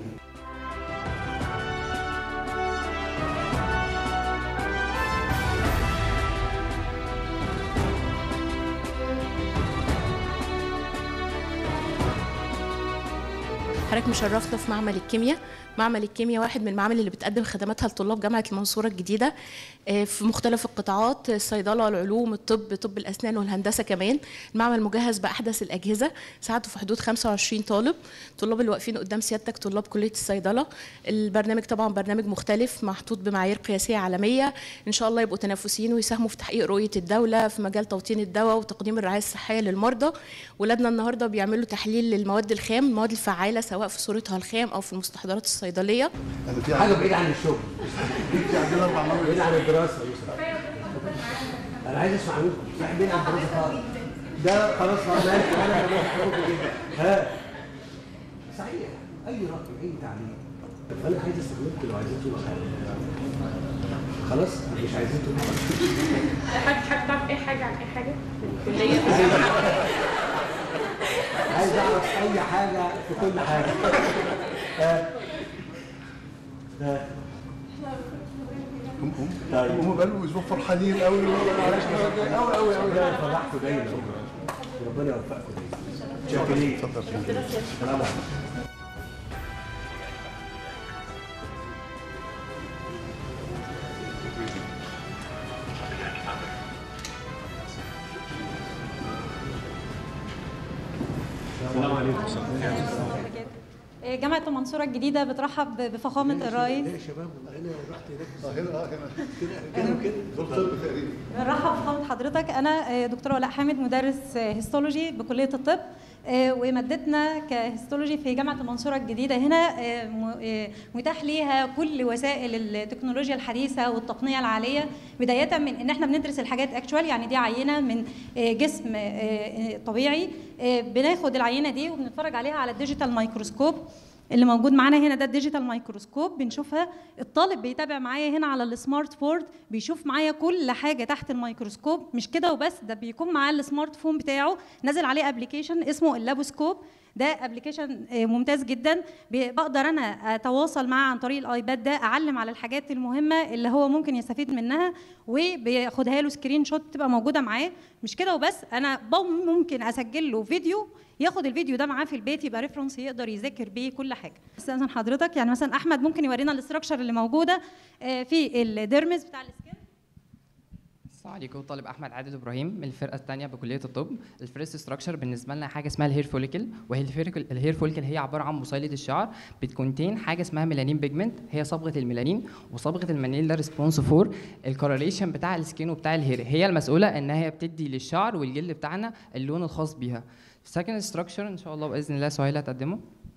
حضرتك مشرفنا في معمل الكيمياء معمل الكيمياء واحد من المعامل اللي بتقدم خدماتها لطلاب جامعة المنصورة الجديدة آه، في مختلف القطاعات الصيدلة العلوم الطب طب الأسنان والهندسة كمان المعمل مجهز بأحدث الأجهزة ساعته في حدود 25 طالب طلاب اللي واقفين قدام سيادتك طلاب كلية الصيدلة البرنامج طبعا برنامج مختلف محطوط بمعايير قياسية عالمية إن شاء الله يبقوا تنافسيين ويساهموا في تحقيق رؤية الدولة في مجال توطين الدواء وتقديم الرعاية الصحية للمرضى ولادنا النهارده بيعملوا تحليل للمواد الخام المواد الفعالة سواء في صورتها الخام أو في المستحضرات الصيدلية حاجه بعيده عن الشغل عندنا اربع مرات بعيده عن الدراسه انا عايز اسمع منكم واحد بعيد عن الدراسه خالص ده خلاص خلاص ماشي انا بحبكم جدا ها صحيح اي رقم اي تعليم انا عايز استخدمكم لو عايزين تقولوا حاجه خلاص مش عايزين تقولوا حاجه حد حد تعرف اي حاجه عن اي حاجه في الكليه عايز اعرف اي حاجه في كل حاجه ها ها طيب هم بقالهم اسبوع فرحانين قوي قوي قوي قوي ده فرحكم دايما ربنا يوفقكم دايما شاكرين اتفضل السلام عليكم السلام عليكم جامعة المنصورة الجديدة بترحب بفخامة الرئيس يا شباب انا رحت هناك هنا اه هنا كده كده كده دكتور تقريبا بنرحب بفخامة حضرتك أنا دكتورة ولاء حامد مدرس هيستولوجي بكلية الطب ومادتنا كهيستولوجي في جامعة المنصورة الجديدة هنا م- متاح ليها كل وسائل التكنولوجيا الحديثة والتقنية العالية بداية من إن إحنا بندرس الحاجات أكشوال يعني دي عينة من جسم طبيعي بناخد العينة دي وبنتفرج عليها على الديجيتال مايكروسكوب اللي موجود معانا هنا ده الديجيتال مايكروسكوب بنشوفها الطالب بيتابع معايا هنا على السمارت بورد بيشوف معايا كل حاجه تحت الميكروسكوب مش كده وبس ده بيكون معاه السمارت فون بتاعه نازل عليه ابلكيشن اسمه اللابوسكوب ده ابلكيشن ممتاز جدا بقدر انا اتواصل معاه عن طريق الايباد ده اعلم على الحاجات المهمه اللي هو ممكن يستفيد منها وبياخدها له سكرين شوت تبقى موجوده معاه مش كده وبس انا ممكن اسجل له فيديو ياخد الفيديو ده معاه في البيت يبقى ريفرنس يقدر يذاكر بيه كل حاجه استاذن حضرتك يعني مثلا احمد ممكن يورينا الاستراكشر اللي موجوده في الديرمز بتاع السكين السلام عليكم طالب احمد عادل ابراهيم من الفرقه الثانيه بكليه الطب الفيرست ستراكشر بالنسبه لنا حاجه اسمها الهير فوليكل وهي الفوليكل الهير فوليكل هي عباره عن بصيله الشعر بتكونتين حاجه اسمها ميلانين بيجمنت هي صبغه الميلانين وصبغه الميلانين ده ريسبونس فور الكورليشن بتاع السكين وبتاع الهير هي المسؤوله ان هي بتدي للشعر والجلد بتاعنا اللون الخاص بيها سكند ستراكشر ان شاء الله باذن الله سهيله هتقدمه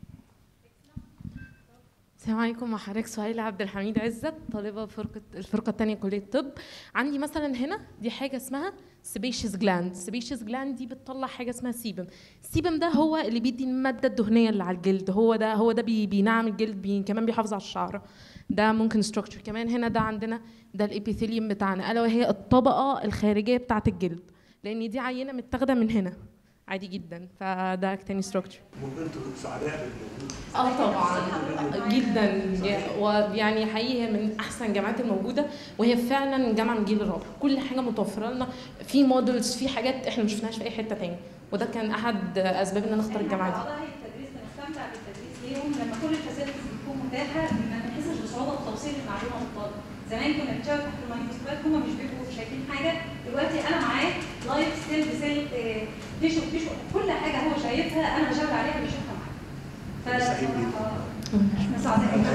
السلام عليكم مع حضرتك سهيلة عبد الحميد عزت طالبة فرقة الفرقة الثانية كلية الطب عندي مثلا هنا دي حاجة اسمها سبيشيس جلاند سبيشيس جلاند دي بتطلع حاجة اسمها سيبم السيبم ده هو اللي بيدي المادة الدهنية اللي على الجلد هو ده هو ده بي بينعم الجلد بي كمان بيحافظ على الشعر ده ممكن ستراكشر كمان هنا ده عندنا ده الابيثيليوم بتاعنا الا وهي الطبقة الخارجية بتاعة الجلد لان دي عينة متاخدة من هنا عادي جدا فده تاني ستراكشر وانتوا سعداء اه طبعا جدا ويعني حقيقي هي من احسن الجامعات الموجوده وهي فعلا جامعه من الجيل الرابع كل حاجه متوفره لنا في مودلز في حاجات احنا ما شفناهاش في اي حته تاني وده كان احد اسباب ان انا اختار الجامعه دي والله التدريس بنستمتع بالتدريس ليهم لما كل الفاسيلتيز بتكون متاحه ما بنحسش بصعوبه في توصيل المعلومه للطالب زمان كنا بنشوف تحت الميكروسكوبات هم مش بيبقوا شايفين حاجه دلوقتي انا معاه لايف ستيل بسيل تشو تشو كل حاجه هو شايفها انا بشاور عليها بيشوفها معايا ف احنا سعداء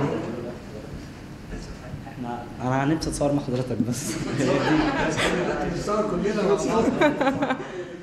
احنا انا نفسي اتصور مع حضرتك بس نتصور كلنا مع بعض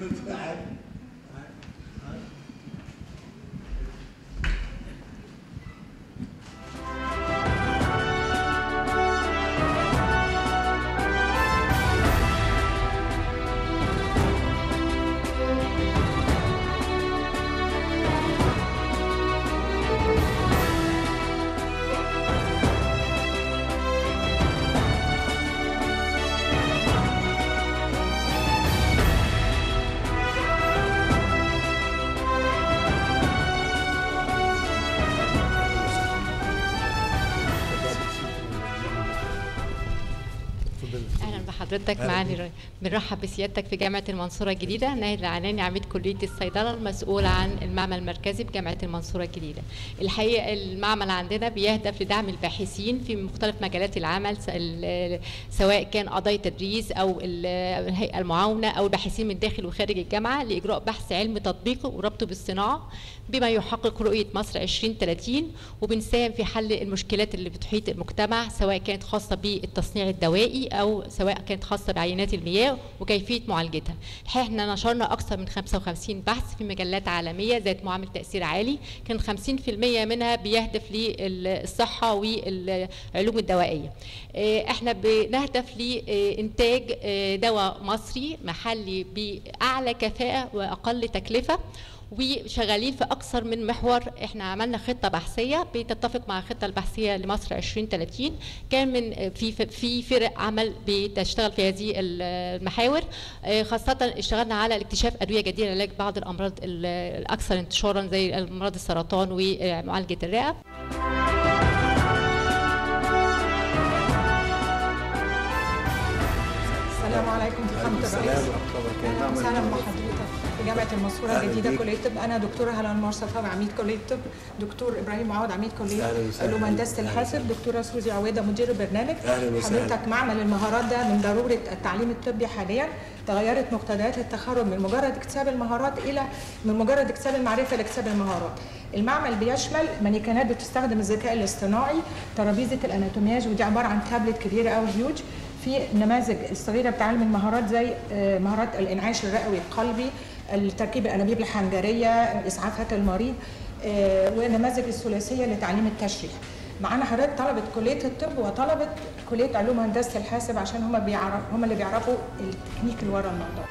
اهلا بحضرتك معانا بنرحب بسيادتك في جامعه المنصوره الجديده ناهد العناني عميد كليه الصيدله المسؤول عن المعمل المركزي بجامعه المنصوره الجديده الحقيقه المعمل عندنا بيهدف لدعم الباحثين في مختلف مجالات العمل س- ال- سواء كان قضايا تدريس او ال- الهيئه المعاونه او الباحثين من داخل وخارج الجامعه لاجراء بحث علمي تطبيقي وربطه بالصناعه بما يحقق رؤيه مصر 2030 وبنساهم في حل المشكلات اللي بتحيط المجتمع سواء كانت خاصه بالتصنيع الدوائي او سواء كانت خاصه بعينات المياه وكيفيه معالجتها. الحقيقه احنا نشرنا اكثر من 55 بحث في مجلات عالميه ذات معامل تاثير عالي، كان 50% منها بيهدف للصحه والعلوم الدوائيه. آه، احنا بنهدف لانتاج آه، دواء مصري محلي باعلى كفاءه واقل تكلفه وشغالين في اكثر من محور احنا عملنا خطه بحثيه بتتفق مع الخطه البحثيه لمصر 2030 كان من في في فرق عمل بتشتغل في هذه المحاور آه، خاصه اشتغلنا على اكتشاف ادويه جديده لعلاج بعض الامراض ال- الاكثر انتشارا زي امراض السرطان ومعالجه الرئه السلام عليكم فخامة الرئيس اهلا وسهلا بحضرتك في جامعة المنصورة أهلا الجديدة بيك. كلية الطب أنا دكتورة هلا مصطفى عميد كلية الطب دكتور إبراهيم معوض عميد كلية أهلا وسهلا علوم بيك. هندسة أهلا الحاسب دكتورة سوزي عويدة مدير البرنامج أهلا وسهلا. حضرتك معمل المهارات ده من ضرورة التعليم الطبي حاليا تغيرت مقتضيات التخرج من مجرد اكتساب المهارات إلى من مجرد اكتساب المعرفة لاكتساب المهارات المعمل بيشمل مانيكانات بتستخدم الذكاء الاصطناعي ترابيزة الاناتومياج ودي عبارة عن تابلت كبيرة أو هيوج في نماذج الصغيره بتعلم المهارات زي آه، مهارات الانعاش الرئوي القلبي التركيب الانابيب الحنجريه اسعافات المريض آه، ونماذج الثلاثيه لتعليم التشريح معانا حضرتك طلبه كليه الطب وطلبه كليه علوم هندسه الحاسب عشان هم بيعرف هم اللي بيعرفوا التكنيك اللي ورا الموضوع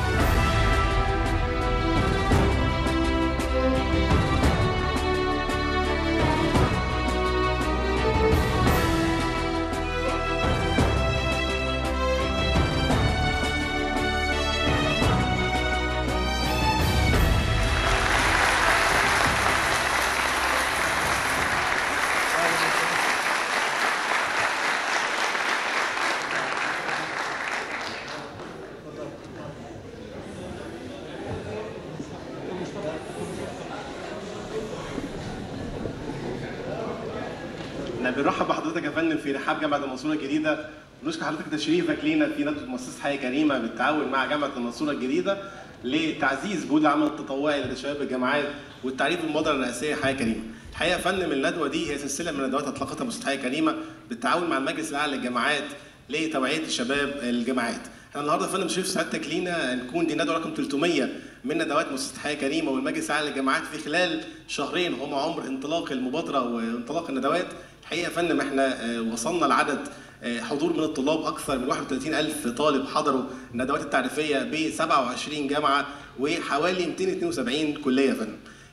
احنا بنرحب بحضرتك يا فندم في رحاب جامعه المنصوره الجديده ونشكر حضرتك تشريفك لينا في ندوه مؤسسه حياه كريمه بالتعاون مع جامعه المنصوره الجديده لتعزيز جهود العمل التطوعي لدى شباب الجامعات والتعريف بالمبادره الرئاسيه حياه كريمه. الحقيقه يا فندم الندوه دي هي سلسله من ندوات اطلقتها مؤسسه حياه كريمه بالتعاون مع المجلس الاعلى للجامعات لتوعيه شباب الجامعات. احنا النهارده يا فندم شريف سعادتك لينا نكون دي ندوه رقم 300 من ندوات مؤسسه حياه كريمه والمجلس الاعلى للجامعات في خلال شهرين هم عمر انطلاق المبادره وانطلاق الندوات. الحقيقه يا فندم احنا آه، وصلنا لعدد آه، حضور من الطلاب اكثر من 31 الف طالب حضروا الندوات التعريفيه ب 27 جامعه وحوالي 272 كليه يا فندم.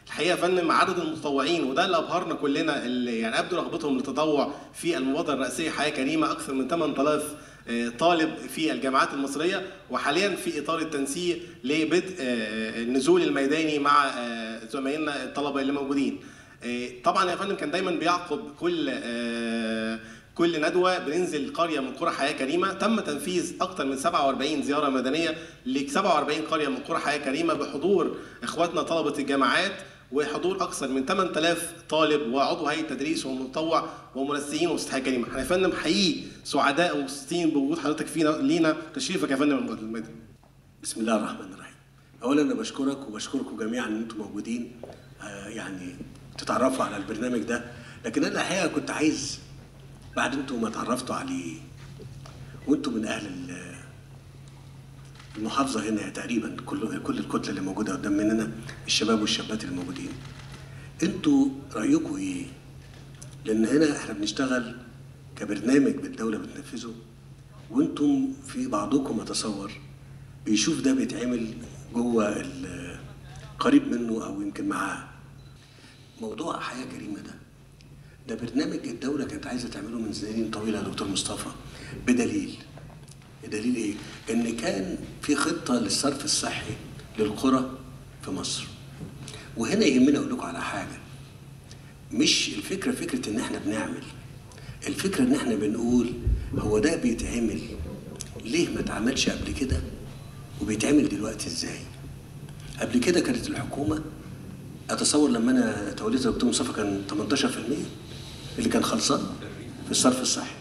الحقيقه يا فندم عدد المتطوعين وده اللي ابهرنا كلنا اللي يعني ابدوا رغبتهم للتطوع في المبادره الرئاسيه حياه كريمه اكثر من 8000 آه، طالب في الجامعات المصريه وحاليا في اطار التنسيق لبدء آه، النزول الميداني مع آه، زمايلنا الطلبه اللي موجودين. آه، طبعا يا فندم كان دايما بيعقب كل آه، كل ندوه بننزل قريه من قرى حياه كريمه تم تنفيذ اكثر من 47 زياره مدنيه ل 47 قريه من قرى حياه كريمه بحضور اخواتنا طلبه الجامعات وحضور اكثر من 8000 طالب وعضو هيئه تدريس ومتطوع ومنسقين وسط حياه كريمه احنا يا فندم حقيقي سعداء ومبسوطين بوجود حضرتك فينا لينا تشريفك يا فندم المبادره المدني بسم الله الرحمن الرحيم اولا انا بشكرك وبشكركم جميعا ان انتم موجودين آه يعني تتعرفوا على البرنامج ده لكن انا الحقيقه كنت عايز بعد انتم ما اتعرفتوا عليه وانتم من اهل ال- المحافظه هنا تقريبا كل كل الكتله اللي موجوده قدام مننا الشباب والشابات اللي موجودين انتوا رايكم ايه لان هنا احنا بنشتغل كبرنامج بالدوله بتنفذه وانتم في بعضكم اتصور بيشوف ده بيتعمل جوه ال- قريب منه او يمكن معاه موضوع حياه كريمه ده ده برنامج الدوله كانت عايزه تعمله من سنين طويله يا دكتور مصطفى بدليل بدليل ايه؟ ان كان في خطه للصرف الصحي للقرى في مصر وهنا يهمنا اقول لكم على حاجه مش الفكره فكره ان احنا بنعمل الفكره ان احنا بنقول هو ده بيتعمل ليه ما اتعملش قبل كده وبيتعمل دلوقتي ازاي قبل كده كانت الحكومه اتصور لما انا توليت يا دكتور مصطفى كان 18% اللي كان خلصان في الصرف الصحي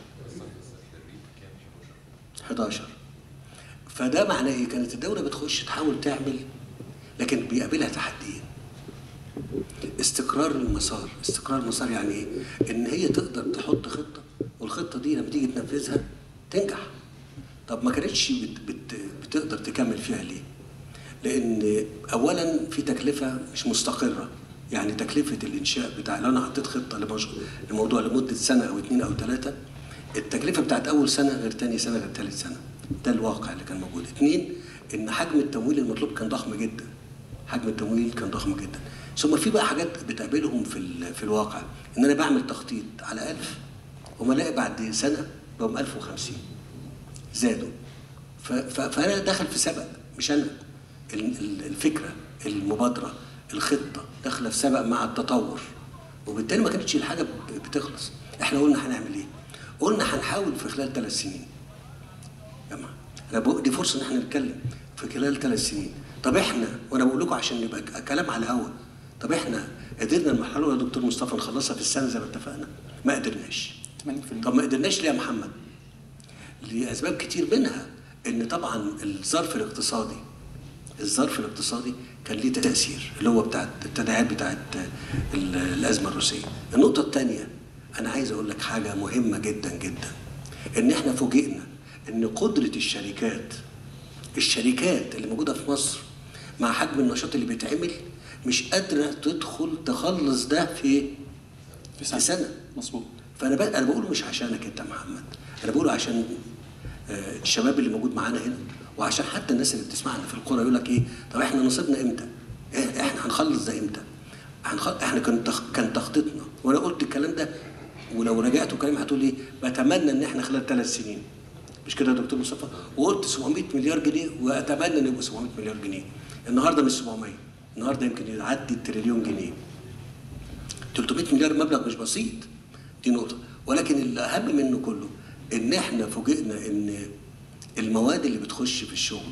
11 فده معناه ايه؟ كانت الدوله بتخش تحاول تعمل لكن بيقابلها تحديين استقرار المسار استقرار المسار يعني ايه ان هي تقدر تحط خطه والخطه دي لما تيجي تنفذها تنجح طب ما كانتش بت بت بتقدر تكمل فيها ليه لان اولا في تكلفه مش مستقره يعني تكلفه الانشاء بتاع لو انا حطيت خطه لمش- لموضوع لمده سنه او اتنين او ثلاثه التكلفه بتاعت اول سنه غير تاني سنه غير ثالث سنه ده الواقع اللي كان موجود اتنين ان حجم التمويل المطلوب كان ضخم جدا حجم التمويل كان ضخم جدا ثم في بقى حاجات بتقابلهم في ال- في الواقع ان انا بعمل تخطيط على 1000 وما الاقي بعد سنه بقوا 1050 زادوا ف- ف- فانا داخل في سبق مش انا ال- ال- الفكره المبادره الخطه داخله في سبق مع التطور وبالتالي ما كانتش الحاجه ب- بتخلص احنا قلنا هنعمل ايه قلنا هنحاول في خلال ثلاث سنين جماعه انا بقول دي فرصه ان احنا نتكلم في خلال ثلاث سنين طب احنا وانا بقول لكم عشان يبقى ك- كلام على الهوا طب احنا قدرنا المرحله يا دكتور مصطفى نخلصها في السنه زي ما اتفقنا ما قدرناش طب ما قدرناش ليه يا محمد لاسباب كتير منها ان طبعا الظرف الاقتصادي الظرف الاقتصادي كان ليه تاثير اللي هو بتاع التداعيات بتاعت ال- الازمه الروسيه النقطه الثانيه انا عايز اقول لك حاجه مهمه جدا جدا ان احنا فوجئنا ان قدره الشركات الشركات اللي موجوده في مصر مع حجم النشاط اللي بيتعمل مش قادره تدخل تخلص ده في في سنه, في سنة. مظبوط فانا بق... انا بقوله مش عشانك انت يا محمد انا بقوله عشان آه، الشباب اللي موجود معانا هنا وعشان حتى الناس اللي بتسمعنا في القرى يقول لك ايه طب احنا نصيبنا امتى؟ إيه احنا هنخلص ده امتى؟ هنخل... احنا كان تخ... كان تخطيطنا وانا قلت الكلام ده ولو رجعتوا كلام هتقول لي بتمنى ان احنا خلال ثلاث سنين مش كده يا دكتور مصطفى؟ وقلت 700 مليار جنيه واتمنى ان يبقوا 700 مليار جنيه النهارده مش 700 النهارده يمكن يعدي التريليون جنيه 300 مليار مبلغ مش بسيط دي نقطة ولكن الأهم منه كله إن إحنا فوجئنا إن المواد اللي بتخش في الشغل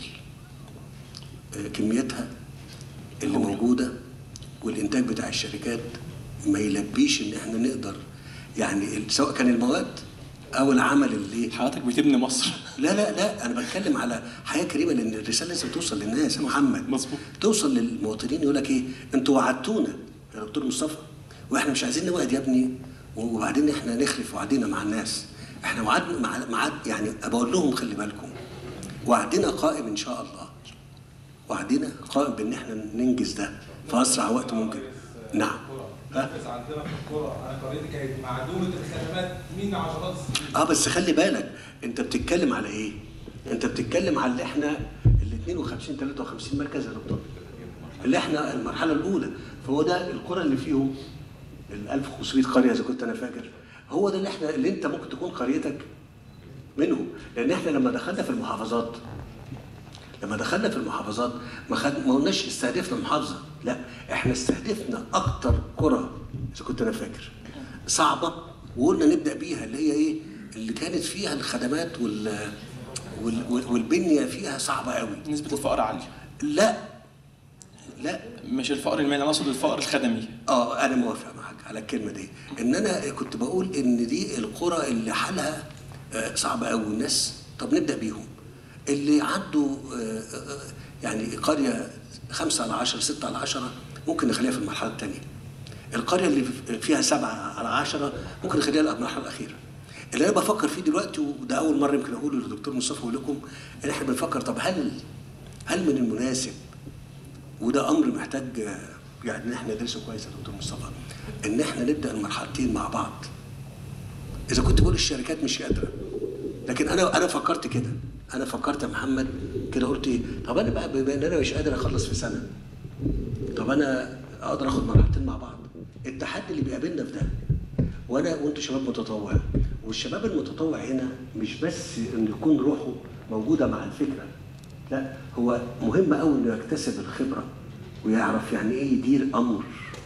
آه، كميتها اللي موجودة والإنتاج بتاع الشركات ما يلبيش إن إحنا نقدر يعني ال- سواء كان المواد أو العمل اللي حضرتك بتبني مصر لا لا لا انا بتكلم على حياه كريمه لان الرساله لازم توصل للناس يا محمد مظبوط توصل للمواطنين يقول لك ايه انتوا وعدتونا يا دكتور مصطفى واحنا مش عايزين نوعد يا ابني وبعدين احنا نخلف وعدنا مع الناس احنا وعدنا مع مع يعني بقول لهم خلي بالكم وعدنا قائم ان شاء الله وعدنا قائم بان احنا ننجز ده في اسرع وقت ممكن نعم نفذ عندنا في القرى انا قريتي كانت معدومه الخدمات من عشرات السنين اه بس خلي بالك انت بتتكلم على ايه؟ انت بتتكلم على اللي احنا ال 52 53 مركز يا دكتور اللي احنا المرحله الاولى فهو ده القرى اللي فيهم ال 1500 قريه اذا كنت انا فاكر هو ده اللي احنا اللي انت ممكن تكون قريتك منهم لان احنا لما دخلنا في المحافظات لما دخلنا في المحافظات ما خد ما قلناش استهدفنا محافظه لا احنا استهدفنا اكتر قرى اذا كنت انا فاكر صعبه وقلنا نبدا بيها اللي هي ايه اللي كانت فيها الخدمات وال وال- وال- والبنيه فيها صعبه قوي نسبة الفقر عالية لا لا مش الفقر المالي انا اقصد الفقر الخدمي اه انا موافق معاك على الكلمه دي ان انا كنت بقول ان دي القرى اللي حالها آه، صعب قوي الناس طب نبدا بيهم اللي عنده آه، آه، يعني قريه خمسة على عشرة ستة على عشرة ممكن نخليها في المرحلة الثانية القرية اللي فيها سبعة على عشرة ممكن نخليها في المرحلة الأخيرة اللي أنا بفكر فيه دلوقتي وده أول مرة يمكن أقوله للدكتور مصطفى ولكم إن إحنا بنفكر طب هل هل من المناسب وده امر محتاج آه، يعني ان احنا ندرسه كويس يا دكتور مصطفى ان احنا نبدا المرحلتين مع بعض اذا كنت بقول الشركات مش قادره لكن انا انا فكرت كده انا فكرت يا محمد كده قلت ايه طب انا بقى بما ان انا مش قادر اخلص في سنه طب انا اقدر اخد مرحلتين مع بعض التحدي اللي بيقابلنا في ده وانا وانتوا شباب متطوع والشباب المتطوع هنا مش بس انه يكون روحه موجوده مع الفكره لا هو مهم قوي انه يكتسب الخبره ويعرف يعني ايه يدير امر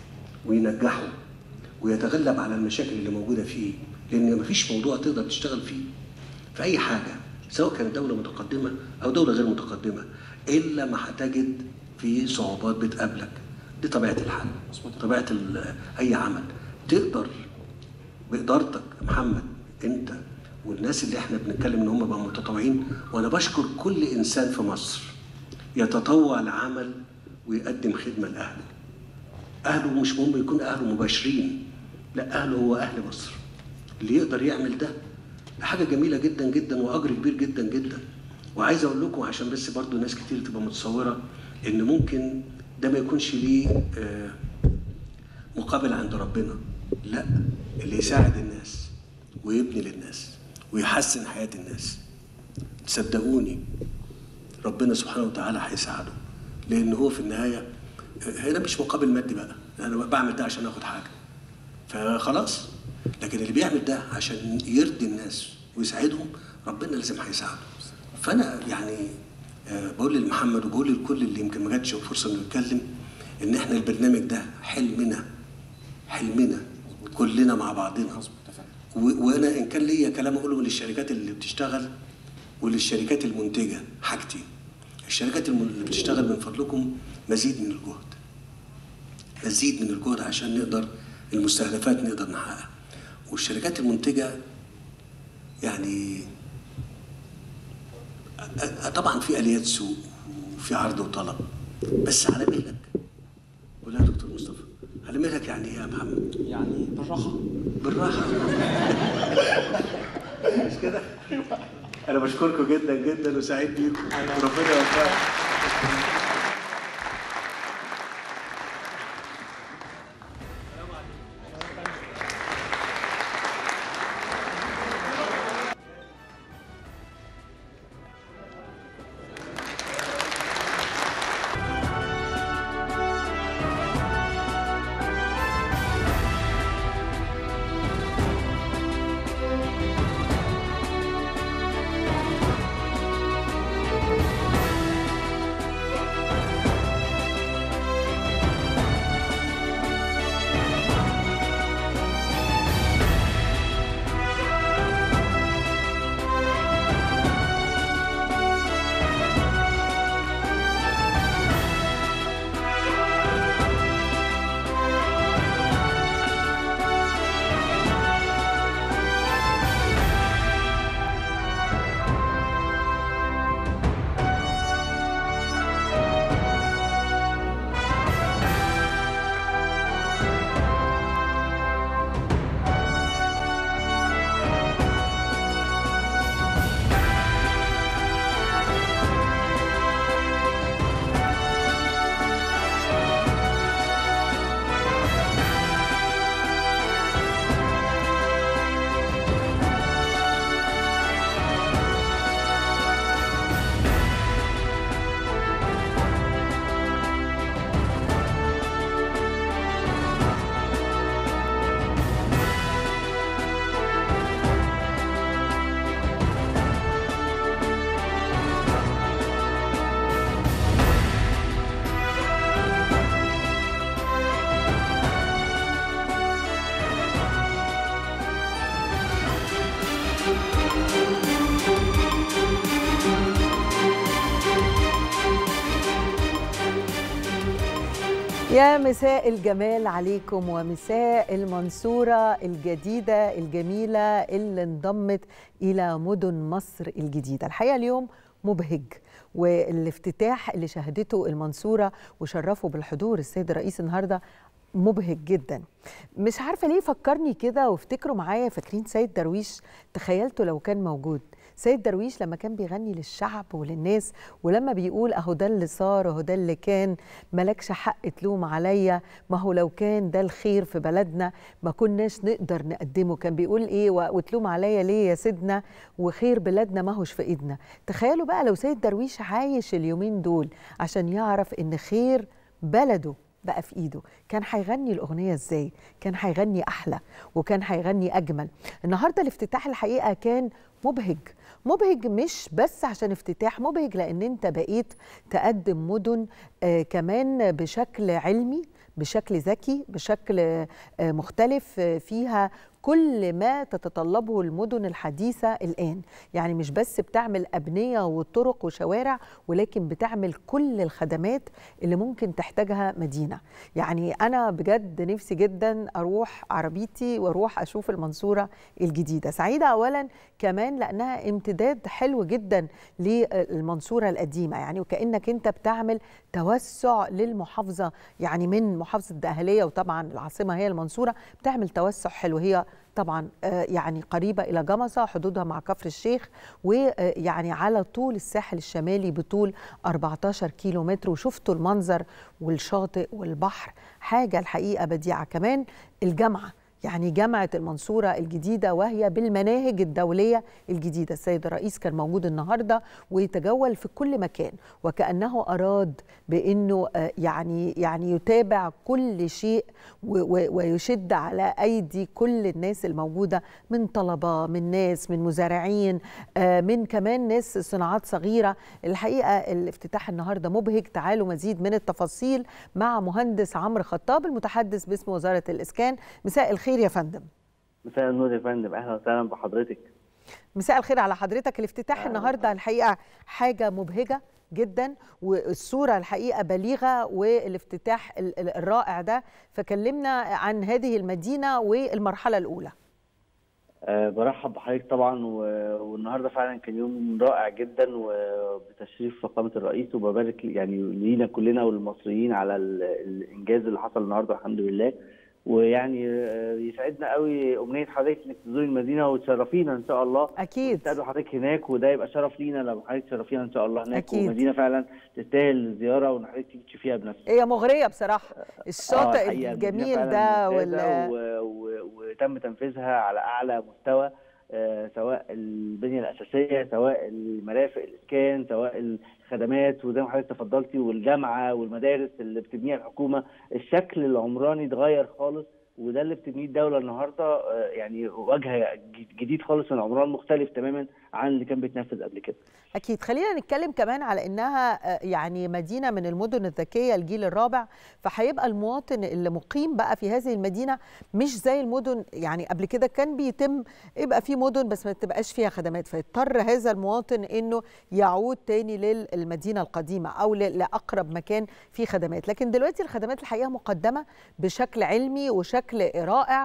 وينجحه ويتغلب على المشاكل اللي موجوده فيه لان مفيش موضوع تقدر تشتغل فيه في اي حاجه سواء كانت دوله متقدمه او دوله غير متقدمه الا ما هتجد في صعوبات بتقابلك دي طبيعه الحال طبيعه ال- اي عمل تقدر بادارتك يا محمد انت والناس اللي احنا بنتكلم ان هم بقوا متطوعين وانا بشكر كل انسان في مصر يتطوع لعمل ويقدم خدمه لاهله. اهله مش مهم يكون اهله مباشرين لا اهله هو اهل مصر. اللي يقدر يعمل ده ده حاجه جميله جدا جدا واجر كبير جدا جدا. وعايز اقول لكم عشان بس برضو ناس كتير تبقى متصوره ان ممكن ده ما يكونش ليه آه، مقابل عند ربنا لا اللي يساعد الناس ويبني للناس ويحسن حياة الناس صدقوني ربنا سبحانه وتعالى هيساعده لأن هو في النهاية هنا مش مقابل مادي بقى أنا بعمل ده عشان آخد حاجة فخلاص لكن اللي بيعمل ده عشان يرضي الناس ويساعدهم ربنا لازم هيساعده فأنا يعني آه، بقول لمحمد وبقول للكل اللي يمكن ما جاتش فرصة إنه يتكلم إن إحنا البرنامج ده حلمنا حلمنا كلنا مع بعضنا و- وانا ان كان ليا كلام اقوله للشركات اللي بتشتغل وللشركات المنتجه حاجتي الشركات الم- اللي بتشتغل من فضلكم مزيد من الجهد مزيد من الجهد عشان نقدر المستهدفات نقدر نحققها والشركات المنتجه يعني أ- أ- طبعا في اليات سوق وفي عرض وطلب بس على مهلك ولا يا دكتور مصطفى على مهلك يعني ايه يا محمد؟ يعني بالراحة بالراحة مش كده؟ أنا بشكركم جدا جدا وسعيد بيكم وربنا يوفقكم يا مساء الجمال عليكم ومساء المنصورة الجديدة الجميلة اللي انضمت إلى مدن مصر الجديدة الحقيقة اليوم مبهج والافتتاح اللي شهدته المنصورة وشرفوا بالحضور السيد الرئيس النهاردة مبهج جدا مش عارفة ليه فكرني كده وافتكروا معايا فاكرين سيد درويش تخيلته لو كان موجود سيد درويش لما كان بيغني للشعب وللناس ولما بيقول اهو ده اللي صار اهو ده اللي كان ملكش حق تلوم عليا ما هو لو كان ده الخير في بلدنا ما كناش نقدر نقدمه كان بيقول ايه وتلوم عليا ليه يا سيدنا وخير بلادنا ما هوش في ايدنا تخيلوا بقى لو سيد درويش عايش اليومين دول عشان يعرف ان خير بلده بقى في ايده كان هيغني الاغنيه ازاي كان هيغني احلى وكان هيغني اجمل النهارده الافتتاح الحقيقه كان مبهج مبهج مش بس عشان افتتاح مبهج لان انت بقيت تقدم مدن آه كمان بشكل علمي بشكل ذكي بشكل آه مختلف آه فيها كل ما تتطلبه المدن الحديثة الآن يعني مش بس بتعمل أبنية وطرق وشوارع ولكن بتعمل كل الخدمات اللي ممكن تحتاجها مدينة يعني أنا بجد نفسي جدا أروح عربيتي وأروح أشوف المنصورة الجديدة سعيدة أولا كمان لأنها امتداد حلو جدا للمنصورة القديمة يعني وكأنك أنت بتعمل توسع للمحافظة يعني من محافظة الدقهلية وطبعا العاصمة هي المنصورة بتعمل توسع حلو هي طبعا يعني قريبة إلى جمصة حدودها مع كفر الشيخ ويعني على طول الساحل الشمالي بطول 14 كيلو متر وشفتوا المنظر والشاطئ والبحر حاجة الحقيقة بديعة كمان الجامعة يعني جامعة المنصورة الجديدة وهي بالمناهج الدولية الجديدة السيد الرئيس كان موجود النهاردة ويتجول في كل مكان وكأنه أراد بأنه يعني يعني يتابع كل شيء ويشد على أيدي كل الناس الموجودة من طلبة من ناس من مزارعين من كمان ناس صناعات صغيرة الحقيقة الافتتاح النهاردة مبهج تعالوا مزيد من التفاصيل مع مهندس عمرو خطاب المتحدث باسم وزارة الإسكان مساء الخير الخير يا فندم مساء النور يا فندم اهلا وسهلا بحضرتك مساء الخير على حضرتك الافتتاح النهارده الحقيقه حاجه مبهجه جدا والصوره الحقيقه بليغه والافتتاح الرائع ده فكلمنا عن هذه المدينه والمرحله الاولى أه برحب بحضرتك طبعا والنهارده فعلا كان يوم رائع جدا وبتشريف فخامه الرئيس وببارك يعني لينا كلنا والمصريين على الانجاز اللي حصل النهارده الحمد لله ويعني يسعدنا قوي امنيه حضرتك انك تزوري المدينه وتشرفينا ان شاء الله اكيد تقابلوا حضرتك هناك وده يبقى شرف لينا لو حضرتك تشرفينا ان شاء الله هناك أكيد. ومدينه فعلا تستاهل الزياره وان حضرتك تيجي تشوفيها بنفسك هي مغريه بصراحه الشاطئ آه الجميل ده وال... و... و... وتم تنفيذها على اعلى مستوى آه سواء البنيه الاساسيه سواء المرافق الاسكان سواء الخدمات وزي ما حضرتك تفضلتي والجامعه والمدارس اللي بتبنيها الحكومه الشكل العمراني اتغير خالص وده اللي بتبنيه الدوله النهارده يعني وجه جديد خالص من العمران مختلف تماما عن اللي كان بيتنفذ قبل كده. اكيد خلينا نتكلم كمان على انها يعني مدينه من المدن الذكيه الجيل الرابع فهيبقى المواطن اللي مقيم بقى في هذه المدينه مش زي المدن يعني قبل كده كان بيتم يبقى في مدن بس ما تبقاش فيها خدمات فيضطر هذا المواطن انه يعود تاني للمدينه القديمه او لاقرب مكان فيه خدمات لكن دلوقتي الخدمات الحقيقه مقدمه بشكل علمي وشكل رائع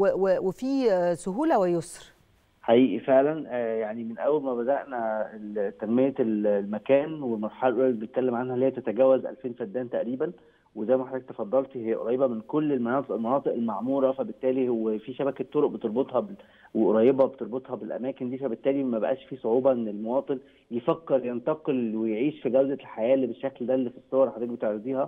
وفي سهوله ويسر حقيقي فعلا يعني من اول ما بدانا تنميه المكان والمرحله الاولى اللي بنتكلم عنها اللي هي تتجاوز 2000 فدان تقريبا وزي ما حضرتك تفضلتي هي قريبه من كل المناطق المناطق المعموره فبالتالي هو في شبكه طرق بتربطها ب... وقريبه بتربطها بالاماكن دي فبالتالي ما بقاش في صعوبه ان المواطن يفكر ينتقل ويعيش في جوده الحياه اللي بالشكل ده اللي في الصور حضرتك بتعرضيها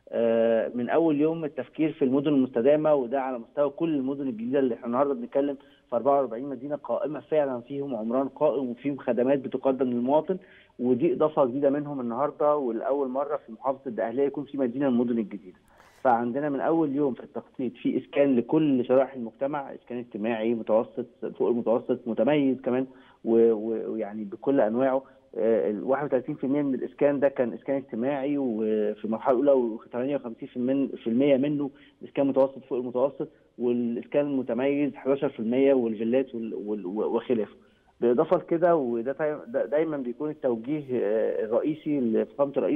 من اول يوم التفكير في المدن المستدامه وده على مستوى كل المدن الجديده اللي احنا النهارده بنتكلم في 44 مدينه قائمه فعلا فيهم عمران قائم وفيهم خدمات بتقدم للمواطن ودي اضافه جديده منهم النهارده ولاول مره في محافظه الدقهليه يكون في مدينه من المدن الجديده. فعندنا من اول يوم في التخطيط في اسكان لكل شرائح المجتمع اسكان اجتماعي متوسط فوق المتوسط متميز كمان ويعني بكل انواعه ال 31% من الاسكان ده كان اسكان اجتماعي وفي المرحله الاولى و58% منه اسكان متوسط فوق المتوسط والاسكان المتميز 11% والفيلات وخلافه. بالاضافه لكده وده دايما بيكون التوجيه الرئيسي لفخامه الرئيس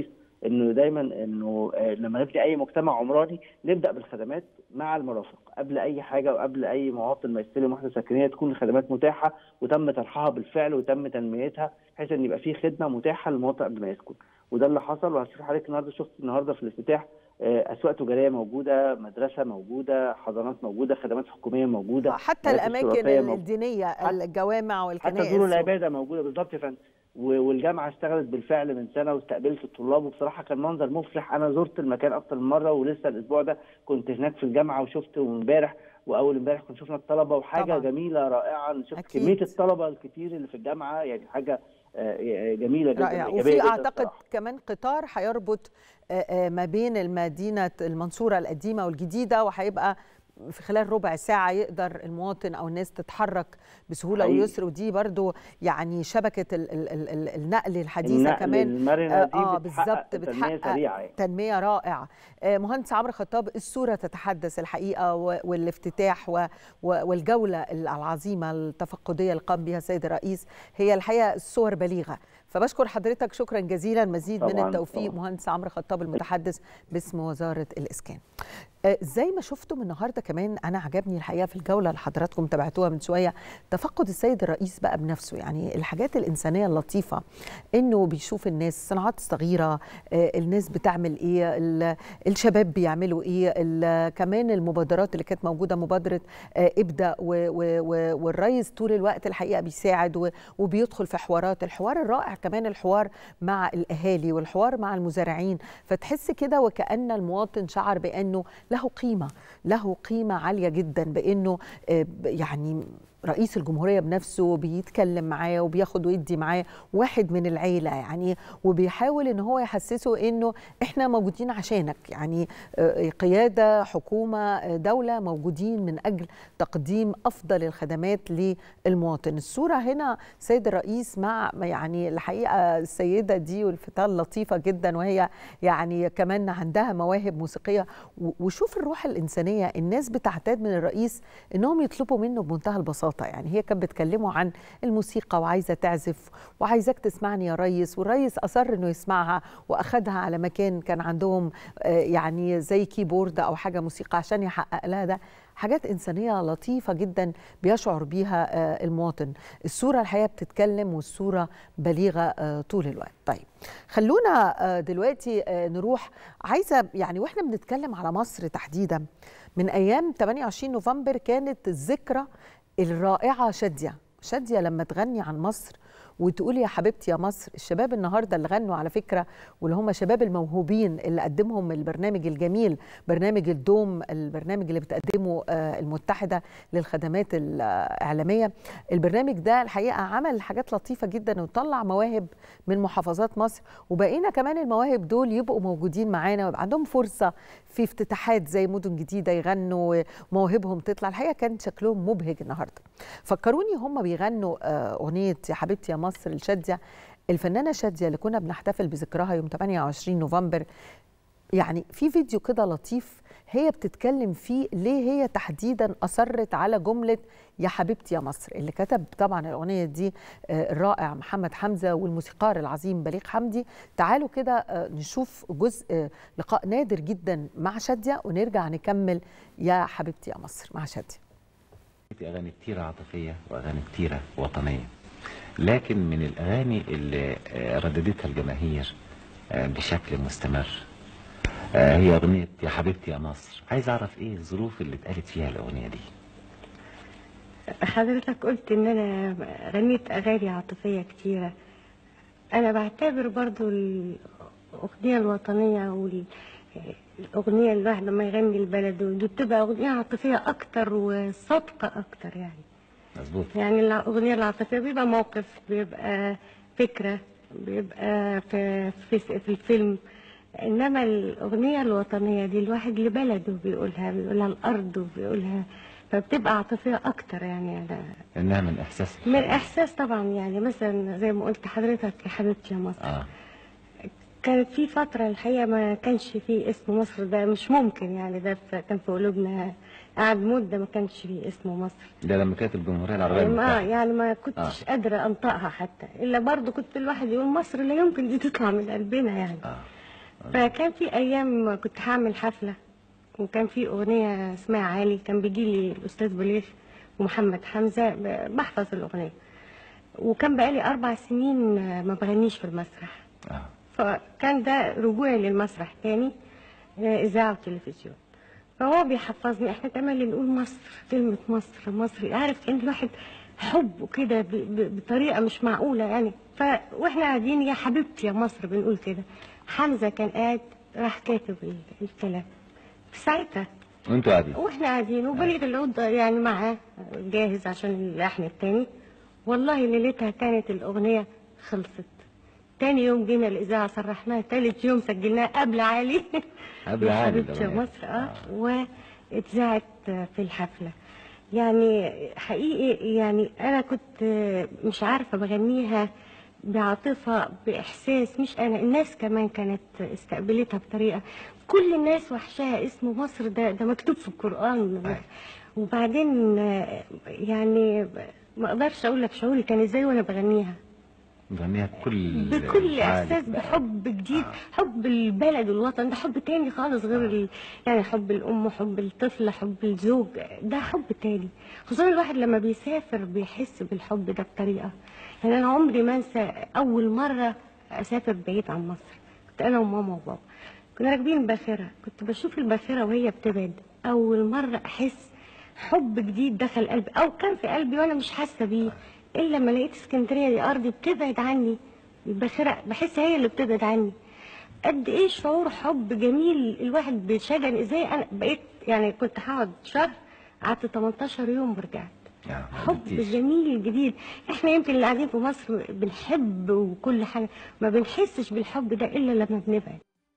انه دايما انه آه، لما نبني اي مجتمع عمراني نبدا بالخدمات مع المرافق قبل اي حاجه وقبل اي مواطن ما يستلم وحده سكنيه تكون الخدمات متاحه وتم طرحها بالفعل وتم تنميتها بحيث ان يبقى في خدمه متاحه للمواطن قبل ما يسكن وده اللي حصل وهشوف حضرتك النهارده شفت النهارده في الافتتاح آه، اسواق تجاريه موجوده مدرسه موجوده حضانات موجوده خدمات حكوميه موجوده حتى مراكز الاماكن شرطية موجودة. الدينيه الجوامع والكنائس حتى دور العباده موجوده بالظبط يا فندم و- والجامعه اشتغلت بالفعل من سنه واستقبلت الطلاب وبصراحه كان منظر مفرح انا زرت المكان اكتر من مره ولسه الاسبوع ده كنت هناك في الجامعه وشفت امبارح واول امبارح كنا شفنا الطلبه وحاجه طبعاً. جميله رائعه شفت أكيد. كميه الطلبه الكتير اللي في الجامعه يعني حاجه آه، جميله جدا رائع إيجابية وفي جداً اعتقد بصراحة. كمان قطار هيربط آه، آه، ما بين المدينه المنصوره القديمه والجديده وهيبقى في خلال ربع ساعة يقدر المواطن أو الناس تتحرك بسهولة حقيقي. ويسر ودي برضو يعني شبكة ال ال ال ال النقل الحديثة النقل كمان المرنة دي آه بتحقق بالظبط تنمية بتحقق سريعة يعني. تنمية رائعة آه، مهندس عمرو خطاب الصورة تتحدث الحقيقة و- والافتتاح و- و- والجولة العظيمة التفقدية اللي قام بها السيد الرئيس هي الحقيقة الصور بليغة فبشكر حضرتك شكرا جزيلا مزيد من طبعاً، التوفيق طبعاً. مهندس عمرو خطاب المتحدث باسم وزارة الإسكان آه، زي ما شفتم النهارده كمان انا عجبني الحقيقه في الجوله اللي حضراتكم تابعتوها من شويه تفقد السيد الرئيس بقى بنفسه يعني الحاجات الانسانيه اللطيفه انه بيشوف الناس الصناعات الصغيره آه، الناس بتعمل ايه ال- الشباب بيعملوا ايه ال- كمان المبادرات اللي كانت موجوده مبادره آه، ابدا و- و- و- والرئيس طول الوقت الحقيقه بيساعد و- وبيدخل في حوارات الحوار الرائع كمان الحوار مع الاهالي والحوار مع المزارعين فتحس كده وكأن المواطن شعر بأنه له قيمة له قيمة عالية جدا بأنه آه، ب- يعني رئيس الجمهورية بنفسه بيتكلم معاه وبياخد ويدي معاه واحد من العيلة يعني وبيحاول ان هو يحسسه انه احنا موجودين عشانك يعني آه، قيادة حكومة آه، دولة موجودين من اجل تقديم افضل الخدمات للمواطن الصورة هنا سيد الرئيس مع يعني الحقيقة السيدة دي والفتاة اللطيفة جدا وهي يعني كمان عندها مواهب موسيقية و- وشوف الروح الإنسانية الناس بتعتاد من الرئيس إنهم يطلبوا منه بمنتهى البساطة يعني هي كانت بتكلمه عن الموسيقى وعايزة تعزف وعايزاك تسمعني يا ريس والريس أصر إنه يسمعها وأخدها على مكان كان عندهم آه، يعني زي كيبورد أو حاجة موسيقى عشان يحقق لها ده حاجات إنسانية لطيفة جدا بيشعر بيها آه، المواطن الصورة الحقيقة بتتكلم والصورة بليغة آه، طول الوقت طيب خلونا آه، دلوقتي آه، نروح عايزة يعني وإحنا بنتكلم على مصر تحديدا من أيام 28 نوفمبر كانت الذكرى الرائعة شادية شادية لما تغني عن مصر وتقول يا حبيبتي يا مصر الشباب النهارده اللي غنوا على فكره واللي هم شباب الموهوبين اللي قدمهم البرنامج الجميل برنامج الدوم البرنامج اللي بتقدمه آه، المتحده للخدمات الاعلاميه البرنامج ده الحقيقه عمل حاجات لطيفه جدا وطلع مواهب من محافظات مصر وبقينا كمان المواهب دول يبقوا موجودين معانا ويبقى عندهم فرصه في افتتاحات زي مدن جديده يغنوا ومواهبهم تطلع الحقيقه كان شكلهم مبهج النهارده فكروني هم بيغنوا آه، اغنيه يا حبيبتي يا مصر الشاديه الفنانه شاديه اللي كنا بنحتفل بذكرها يوم 28 نوفمبر يعني في فيديو كده لطيف هي بتتكلم فيه ليه هي تحديدا اصرت على جمله يا حبيبتي يا مصر اللي كتب طبعا الاغنيه دي آه، الرائع محمد حمزه والموسيقار العظيم بليغ حمدي تعالوا كده آه، نشوف جزء آه، لقاء نادر جدا مع شاديه ونرجع نكمل يا حبيبتي يا مصر مع شاديه في أغاني كتيرة عاطفية وأغاني كتيرة وطنية لكن من الأغاني اللي آه، رددتها الجماهير آه، بشكل مستمر آه، هي أغنية يا حبيبتي يا مصر عايز أعرف إيه الظروف اللي اتقالت فيها الأغنية دي حضرتك قلت ان انا غنيت اغاني عاطفيه كتيره انا بعتبر برضو الاغنيه الوطنيه والاغنيه الواحد لما يغني البلد دي بتبقى اغنيه عاطفيه اكتر وصادقه اكتر يعني مظبوط يعني الاغنيه العاطفيه بيبقى موقف بيبقى فكره بيبقى في في, في الفيلم انما الاغنيه الوطنيه دي الواحد لبلده بيقولها بيقولها الارض وبيقولها فبتبقى عاطفيه اكتر يعني أنا إنها من إحساس من احساس طبعا يعني مثلا زي ما قلت حضرتك يا حبيبتي يا مصر آه كانت في فتره الحقيقه ما كانش فيه اسم مصر ده مش ممكن يعني ده في- كان في قلوبنا قعد مده ما كانش فيه اسم مصر ده لما كانت الجمهورية العربية ما المتحدة يعني ما كنتش قادره انطقها حتى الا برضو كنت الواحد يقول مصر لا يمكن دي تطلع من قلبنا يعني فكان في ايام كنت هعمل حفله وكان في اغنيه اسمها عالي كان بيجي لي الاستاذ بليغ ومحمد حمزه ب- بحفظ الاغنيه وكان بقالي اربع سنين ما بغنيش في المسرح فكان ده رجوعي للمسرح تاني آه، اذاعه وتلفزيون فهو بيحفظني احنا تملي نقول مصر كلمه مصر مصر عارف ان الواحد حبه كده ب- ب- بطريقه مش معقوله يعني ف واحنا قاعدين يا حبيبتي يا مصر بنقول كده حمزه كان قاعد راح كاتب ال- الكلام في ساعتها وانتوا قاعدين واحنا قاعدين وبليغ العود يعني معاه جاهز عشان اللحن التاني والله ليلتها كانت الاغنيه خلصت تاني يوم جينا الاذاعه صرحناها تالت يوم سجلناها قبل علي قبل يا عالي حبيبتي يا الأغنية. مصر اه واتذاعت في الحفله يعني حقيقي يعني انا كنت مش عارفه بغنيها بعاطفه باحساس مش انا الناس كمان كانت استقبلتها بطريقه كل الناس وحشاها اسم مصر ده ده مكتوب في القران وبعدين آه، يعني ما اقدرش اقول لك شعوري كان ازاي وانا بغنيها بغنيها بكل بكل انفعال. احساس بحب جديد حب البلد والوطن ده حب تاني خالص غير ال... يعني حب الام حب الطفل حب الزوج ده حب تاني خصوصا الواحد لما بيسافر بيحس بالحب ده بطريقه يعني انا عمري ما انسى اول مره اسافر بعيد عن مصر كنت انا وماما وبابا كنا راكبين باخره كنت بشوف الباخره وهي بتبعد اول مره احس حب جديد دخل قلبي او كان في قلبي وانا مش حاسه بيه الا لما لقيت اسكندريه دي ارضي بتبعد عني الباخره بحس هي اللي بتبعد عني قد ايه شعور حب جميل الواحد بيتشجن ازاي انا بقيت يعني كنت هقعد شهر قعدت 18 يوم ورجعت حب جميل جديد احنا يمكن اللي قاعدين في مصر بنحب وكل حاجه ما بنحسش بالحب ده الا لما بنبعد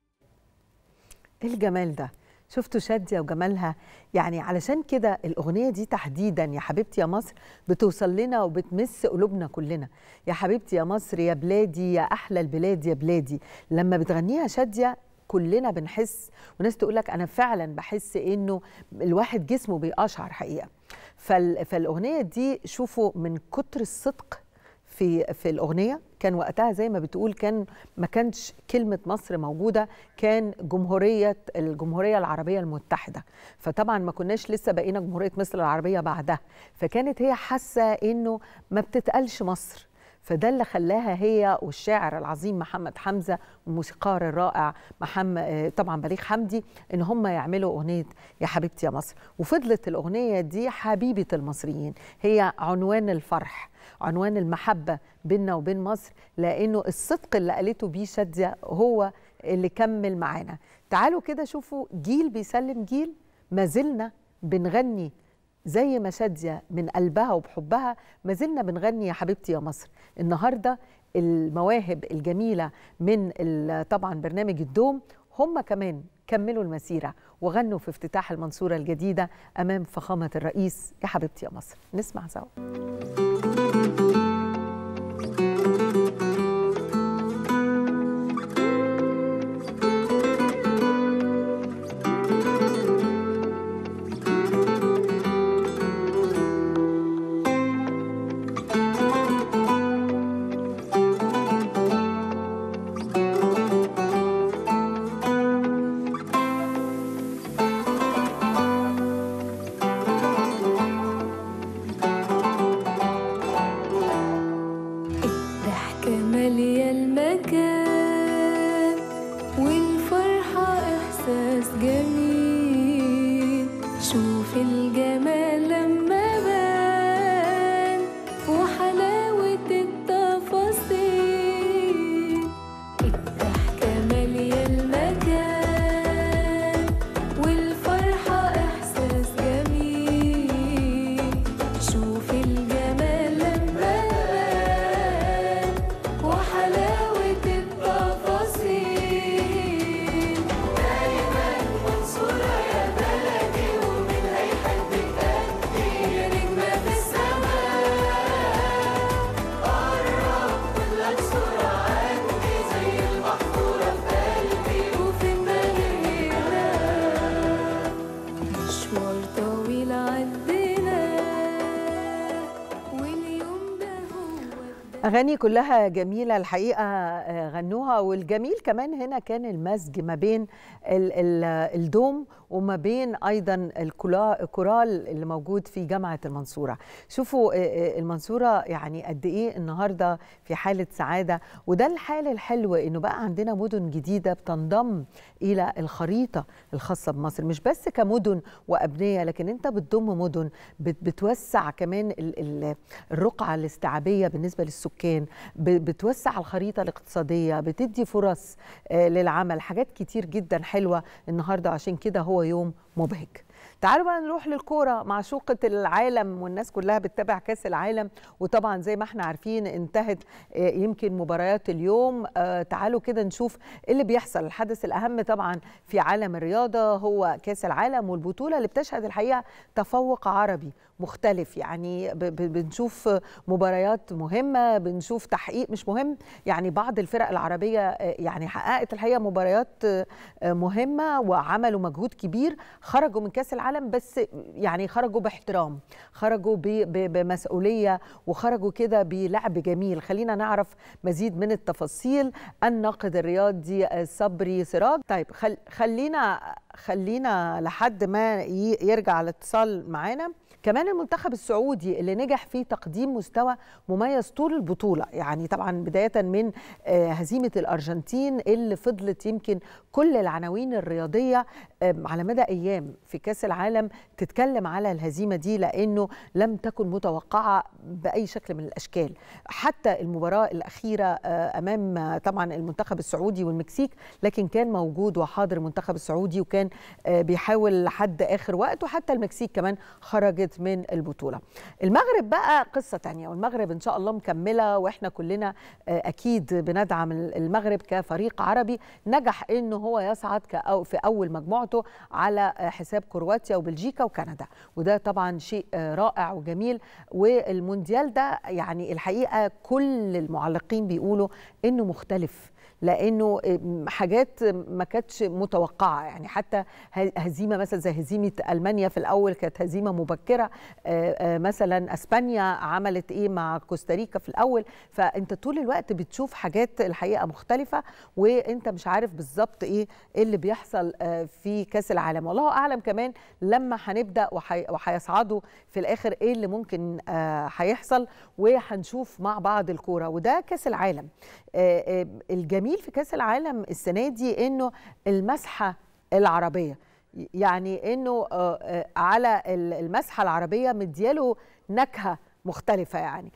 ايه الجمال ده شفتوا شادية وجمالها يعني علشان كده الأغنية دي تحديدا يا حبيبتي يا مصر بتوصل لنا وبتمس قلوبنا كلنا يا حبيبتي يا مصر يا بلادي يا أحلى البلاد يا بلادي لما بتغنيها شادية كلنا بنحس وناس تقول لك أنا فعلا بحس إنه الواحد جسمه بيقشعر حقيقة فال فالأغنية دي شوفوا من كتر الصدق في في الاغنيه كان وقتها زي ما بتقول كان ما كانش كلمه مصر موجوده كان جمهوريه الجمهوريه العربيه المتحده فطبعا ما كناش لسه بقينا جمهوريه مصر العربيه بعدها فكانت هي حاسه انه ما بتتقالش مصر فده اللي خلاها هي والشاعر العظيم محمد حمزه والموسيقار الرائع محمد طبعا بليغ حمدي ان هم يعملوا اغنيه يا حبيبتي يا مصر وفضلت الاغنيه دي حبيبه المصريين هي عنوان الفرح عنوان المحبه بيننا وبين مصر لانه الصدق اللي قالته بيه شاديه هو اللي كمل معانا تعالوا كده شوفوا جيل بيسلم جيل ما زلنا بنغني زي ما شاديه من قلبها وبحبها ما زلنا بنغني يا حبيبتي يا مصر النهارده المواهب الجميله من ال- طبعا برنامج الدوم هم كمان كملوا المسيره وغنوا في افتتاح المنصوره الجديده امام فخامه الرئيس يا حبيبتي يا مصر نسمع سوا يا أغاني كلها جميلة الحقيقة آه، غنوها والجميل كمان هنا كان المزج ما بين ال ال الدوم وما بين أيضا الكلا- الكورال اللي موجود في جامعة المنصورة شوفوا آه، آه، المنصورة يعني قد إيه النهاردة في حالة سعادة وده الحال الحلو إنه بقى عندنا مدن جديدة بتنضم إلى الخريطة الخاصة بمصر مش بس كمدن وأبنية لكن أنت بتضم مدن بت- بتوسع كمان ال- ال- الرقعة الاستيعابية بالنسبة للسكان ب- بتوسع الخريطة الاقتصادية بتدي فرص آه، للعمل حاجات كتير جدا حلوة النهاردة عشان كده هو يوم مبهج تعالوا بقى نروح للكورة معشوقة العالم والناس كلها بتتابع كأس العالم وطبعا زي ما احنا عارفين انتهت آه، يمكن مباريات اليوم آه، تعالوا كده نشوف ايه اللي بيحصل الحدث الأهم طبعا في عالم الرياضة هو كأس العالم والبطولة اللي بتشهد الحقيقة تفوق عربي مختلف يعني ب- ب- بنشوف مباريات مهمة بنشوف تحقيق مش مهم يعني بعض الفرق العربية آه، يعني حققت الحقيقة مباريات آه، آه، مهمة وعملوا مجهود كبير خرجوا من كأس العالم بس يعني خرجوا باحترام خرجوا ب- ب- بمسؤولية وخرجوا كده بلعب جميل خلينا نعرف مزيد من التفاصيل الناقد الرياضي آه، صبري سراج طيب خل خلينا خلينا لحد ما ي- يرجع الاتصال معانا كمان المنتخب السعودي اللي نجح في تقديم مستوى مميز طول البطولة يعني طبعا بداية من آه، هزيمة الأرجنتين اللي فضلت يمكن كل العناوين الرياضية آم، على مدى أيام في كأس العالم تتكلم على الهزيمة دي لأنه لم تكن متوقعة بأي شكل من الأشكال حتى المباراة الأخيرة آه، أمام آه، طبعا المنتخب السعودي والمكسيك لكن كان موجود وحاضر المنتخب السعودي وكان آه، بيحاول لحد آخر وقت وحتى المكسيك كمان خرجت من البطولة المغرب بقى قصة تانية والمغرب إن شاء الله مكملة وإحنا كلنا آه، أكيد بندعم المغرب كفريق عربي نجح إنه هو يصعد كأو في أول مجموعته على آه، حساب كرواتيا وبلجيكا وكندا وده طبعا شيء آه، رائع وجميل والمونديال ده يعني الحقيقة كل المعلقين بيقولوا إنه مختلف لانه حاجات ما كانتش متوقعه يعني حتى ه- هزيمه مثلا زي هزيمه المانيا في الاول كانت هزيمه مبكره آه، آه، مثلا اسبانيا عملت ايه مع كوستاريكا في الاول فانت طول الوقت بتشوف حاجات الحقيقه مختلفه وانت مش عارف بالظبط ايه إيه اللي بيحصل آه، في كاس العالم والله اعلم كمان لما هنبدا وحي- وهيصعدوا في الاخر ايه اللي ممكن آه، هيحصل وهنشوف مع بعض الكوره وده كاس العالم آه، آه، الجميل في كاس العالم السنه دي انه المسحه العربيه يعني انه آه، آه، على ال- المسحه العربيه مدياله نكهه مختلفه يعني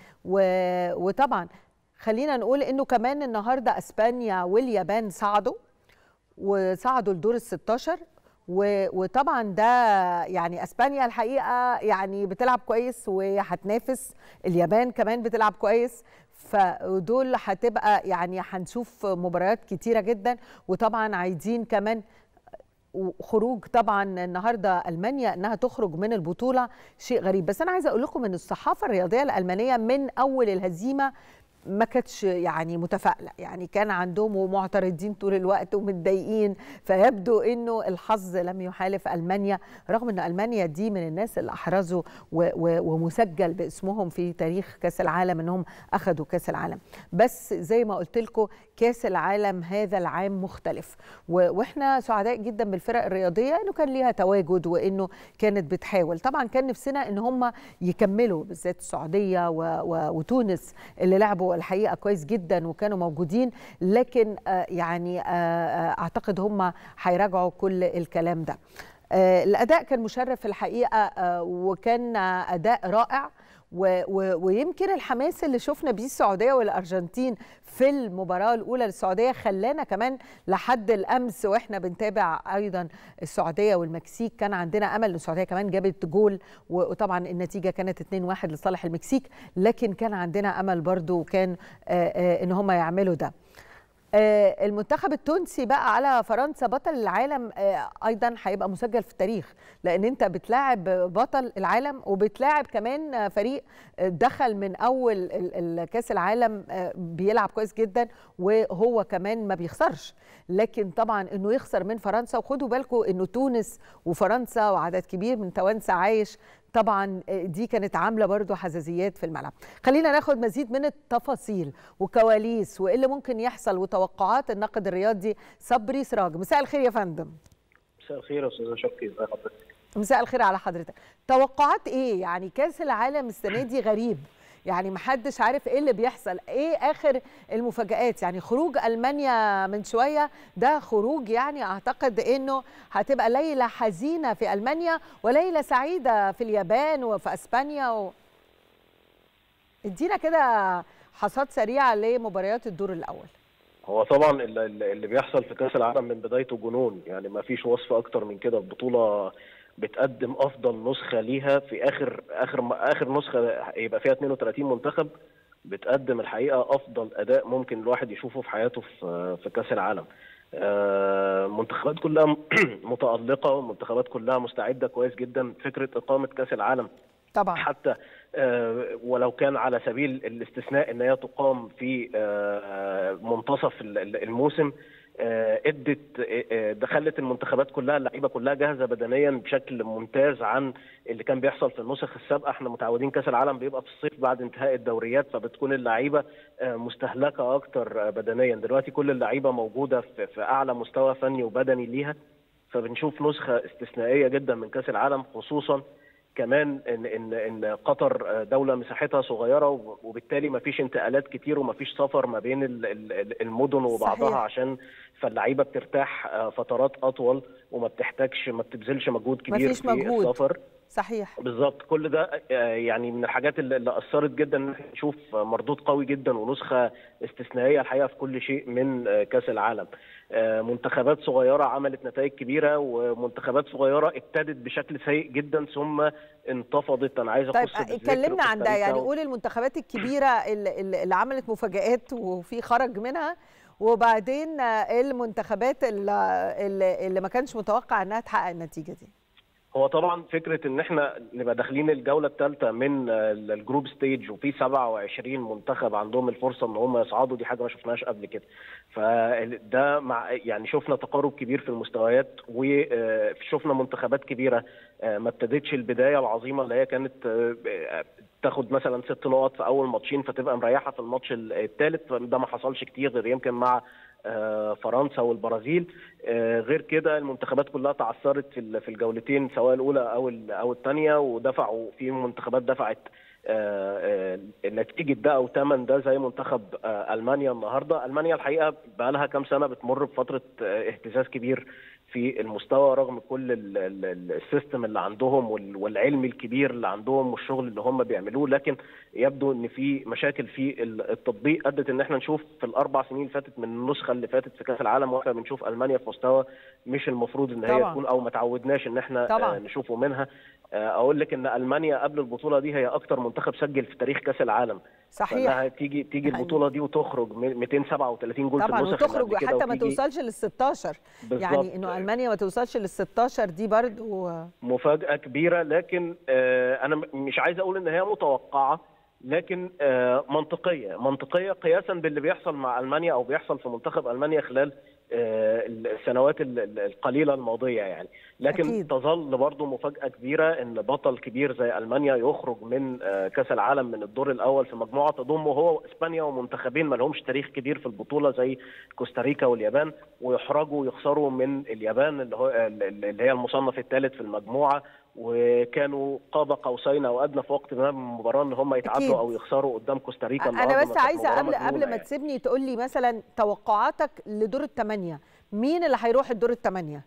و- وطبعا خلينا نقول انه كمان النهارده اسبانيا واليابان صعدوا وصعدوا لدور ال 16 و- وطبعا ده يعني اسبانيا الحقيقه يعني بتلعب كويس وهتنافس اليابان كمان بتلعب كويس فدول هتبقى يعني هنشوف مباريات كتيره جدا وطبعا عايزين كمان وخروج طبعا النهارده المانيا انها تخرج من البطوله شيء غريب بس انا عايزه اقول لكم ان الصحافه الرياضيه الالمانيه من اول الهزيمه ما كانتش يعني متفائله يعني كان عندهم ومعترضين طول الوقت ومتضايقين فيبدو انه الحظ لم يحالف المانيا رغم ان المانيا دي من الناس اللي احرزوا و- و- ومسجل باسمهم في تاريخ كاس العالم انهم اخذوا كاس العالم بس زي ما قلت لكم كاس العالم هذا العام مختلف و- واحنا سعداء جدا بالفرق الرياضيه انه كان ليها تواجد وانه كانت بتحاول طبعا كان نفسنا ان هم يكملوا بالذات السعوديه و- و- وتونس اللي لعبوا الحقيقه كويس جدا وكانوا موجودين لكن آه، يعني آه، آه، اعتقد هم هيراجعوا كل الكلام ده آه، الاداء كان مشرف الحقيقه آه، وكان آه، اداء رائع و و ويمكن الحماس اللي شفنا بيه السعوديه والارجنتين في المباراه الاولى للسعوديه خلانا كمان لحد الامس واحنا بنتابع ايضا السعوديه والمكسيك كان عندنا امل ان السعوديه كمان جابت جول و- وطبعا النتيجه كانت 2-1 لصالح المكسيك لكن كان عندنا امل برضو وكان آه، آه، ان هم يعملوا ده آه، المنتخب التونسي بقى على فرنسا بطل العالم آه، ايضا هيبقى مسجل في التاريخ لان انت بتلاعب بطل العالم وبتلاعب كمان آه، فريق آه، دخل من اول ال- ال- كاس العالم آه، بيلعب كويس جدا وهو كمان ما بيخسرش لكن طبعا انه يخسر من فرنسا وخدوا بالكم انه تونس وفرنسا وعدد كبير من توانسه عايش طبعا دي كانت عامله برضو حساسيات في الملعب خلينا ناخد مزيد من التفاصيل وكواليس وايه اللي ممكن يحصل وتوقعات الناقد الرياضي صبري سراج مساء الخير يا فندم مساء الخير يا استاذه شكري ازي حضرتك مساء الخير على حضرتك توقعات ايه يعني كاس العالم السنه دي غريب يعني محدش عارف ايه اللي بيحصل ايه اخر المفاجآت يعني خروج المانيا من شويه ده خروج يعني اعتقد انه هتبقى ليله حزينه في المانيا وليله سعيده في اليابان وفي اسبانيا و... ادينا كده حصاد سريعه لمباريات الدور الاول هو طبعا اللي, اللي بيحصل في كاس العالم من بدايته جنون يعني ما فيش وصف اكتر من كده البطوله بتقدم افضل نسخه ليها في اخر اخر اخر نسخه يبقى فيها 32 منتخب بتقدم الحقيقه افضل اداء ممكن الواحد يشوفه في حياته في في كاس العالم منتخبات كلها متالقه ومنتخبات كلها مستعده كويس جدا فكره اقامه كاس العالم طبعا حتى ولو كان على سبيل الاستثناء ان هي تقام في منتصف الموسم ادت دخلت المنتخبات كلها اللعيبه كلها جاهزه بدنيا بشكل ممتاز عن اللي كان بيحصل في النسخ السابقه احنا متعودين كاس العالم بيبقى في الصيف بعد انتهاء الدوريات فبتكون اللعيبه مستهلكه اكتر بدنيا دلوقتي كل اللعيبه موجوده في اعلى مستوى فني وبدني ليها فبنشوف نسخه استثنائيه جدا من كاس العالم خصوصا كمان ان ان ان قطر دوله مساحتها صغيره وبالتالي ما فيش انتقالات كتير وما فيش سفر ما بين المدن وبعضها صحيح. عشان فاللعيبه بترتاح فترات اطول وما بتحتاجش ما بتبذلش مجهود كبير مفيش في مجهود. السفر صحيح بالظبط كل ده يعني من الحاجات اللي اللي اثرت جدا ان احنا نشوف مردود قوي جدا ونسخه استثنائيه الحقيقه في كل شيء من كاس العالم منتخبات صغيره عملت نتائج كبيره ومنتخبات صغيره ابتدت بشكل سيء جدا ثم انتفضت انا عايز طيب اخص بالذكر اتكلمنا عن ده كوستاريكا يعني و- قول المنتخبات الكبيره اللي, اللي اللي عملت مفاجآت وفي خرج منها وبعدين المنتخبات اللي, اللي اللي ما كانش متوقع انها تحقق النتيجه دي هو طبعا فكره ان احنا نبقى داخلين الجوله الثالثه من ال- الجروب ستيج وفي 27 منتخب عندهم الفرصه ان هم يصعدوا دي حاجه ما شفناهاش قبل كده فده مع يعني شفنا تقارب كبير في المستويات وشفنا منتخبات كبيره آه، ما ابتدتش البدايه العظيمه اللي هي كانت آه، تاخد مثلا ست نقط في اول ماتشين فتبقى مريحه في الماتش الثالث ده ما حصلش كتير غير يمكن مع آه، فرنسا والبرازيل آه، غير كده المنتخبات كلها تعثرت في ال- في الجولتين سواء الاولى او ال- او الثانيه ودفعوا في منتخبات دفعت آه، آه، نتيجه ده او ثمن ده زي منتخب آه، المانيا النهارده المانيا الحقيقه بقى لها كام سنه بتمر بفتره آه، اهتزاز كبير في المستوى رغم كل ال- ال- ال- السيستم اللي عندهم وال- والعلم الكبير اللي عندهم والشغل اللي هم بيعملوه لكن يبدو ان في مشاكل في ال- التطبيق ادت ان احنا نشوف في الاربع سنين اللي فاتت من النسخه اللي فاتت في كاس العالم واحنا بنشوف المانيا في مستوى مش المفروض ان هي طبعاً. تكون او ما تعودناش ان احنا طبعاً. آه، نشوفه منها آه، اقول لك ان المانيا قبل البطوله دي هي اكتر منتخب سجل في تاريخ كاس العالم صحيح. فإنها تيجي تيجي البطوله دي وتخرج من 237 جول طبعا في النسخ اللي وتخرج قبل كده وحتى ما وتيجي توصلش لل 16 بالظبط. يعني انه المانيا ما توصلش لل 16 دي برضو مفاجأة كبيرة لكن آه، أنا م- مش عايز أقول إن هي متوقعة لكن آه، منطقية منطقية قياسا باللي بيحصل مع ألمانيا أو بيحصل في منتخب ألمانيا خلال آه، السنوات ال- ال- القليلة الماضية يعني لكن أكيد. تظل برضو مفاجأة كبيرة إن بطل كبير زي ألمانيا يخرج من آه، كأس العالم من الدور الأول في مجموعة تضمه هو وإسبانيا ومنتخبين ما لهمش تاريخ كبير في البطولة زي كوستاريكا واليابان ويحرجوا ويخسروا من اليابان اللي هو اللي هي المصنف الثالث في المجموعة وكانوا قاب قوسين او ادنى في وقت ما من المباراه ان هم يتعادلوا أكيد. او يخسروا قدام كوستاريكا النهارده انا ما بس كانت عايزه مباراة قبل مجنونة قبل ما يعني. تسيبني تقول لي مثلا توقعاتك لدور الثمانيه مين اللي هيروح الدور الثمانيه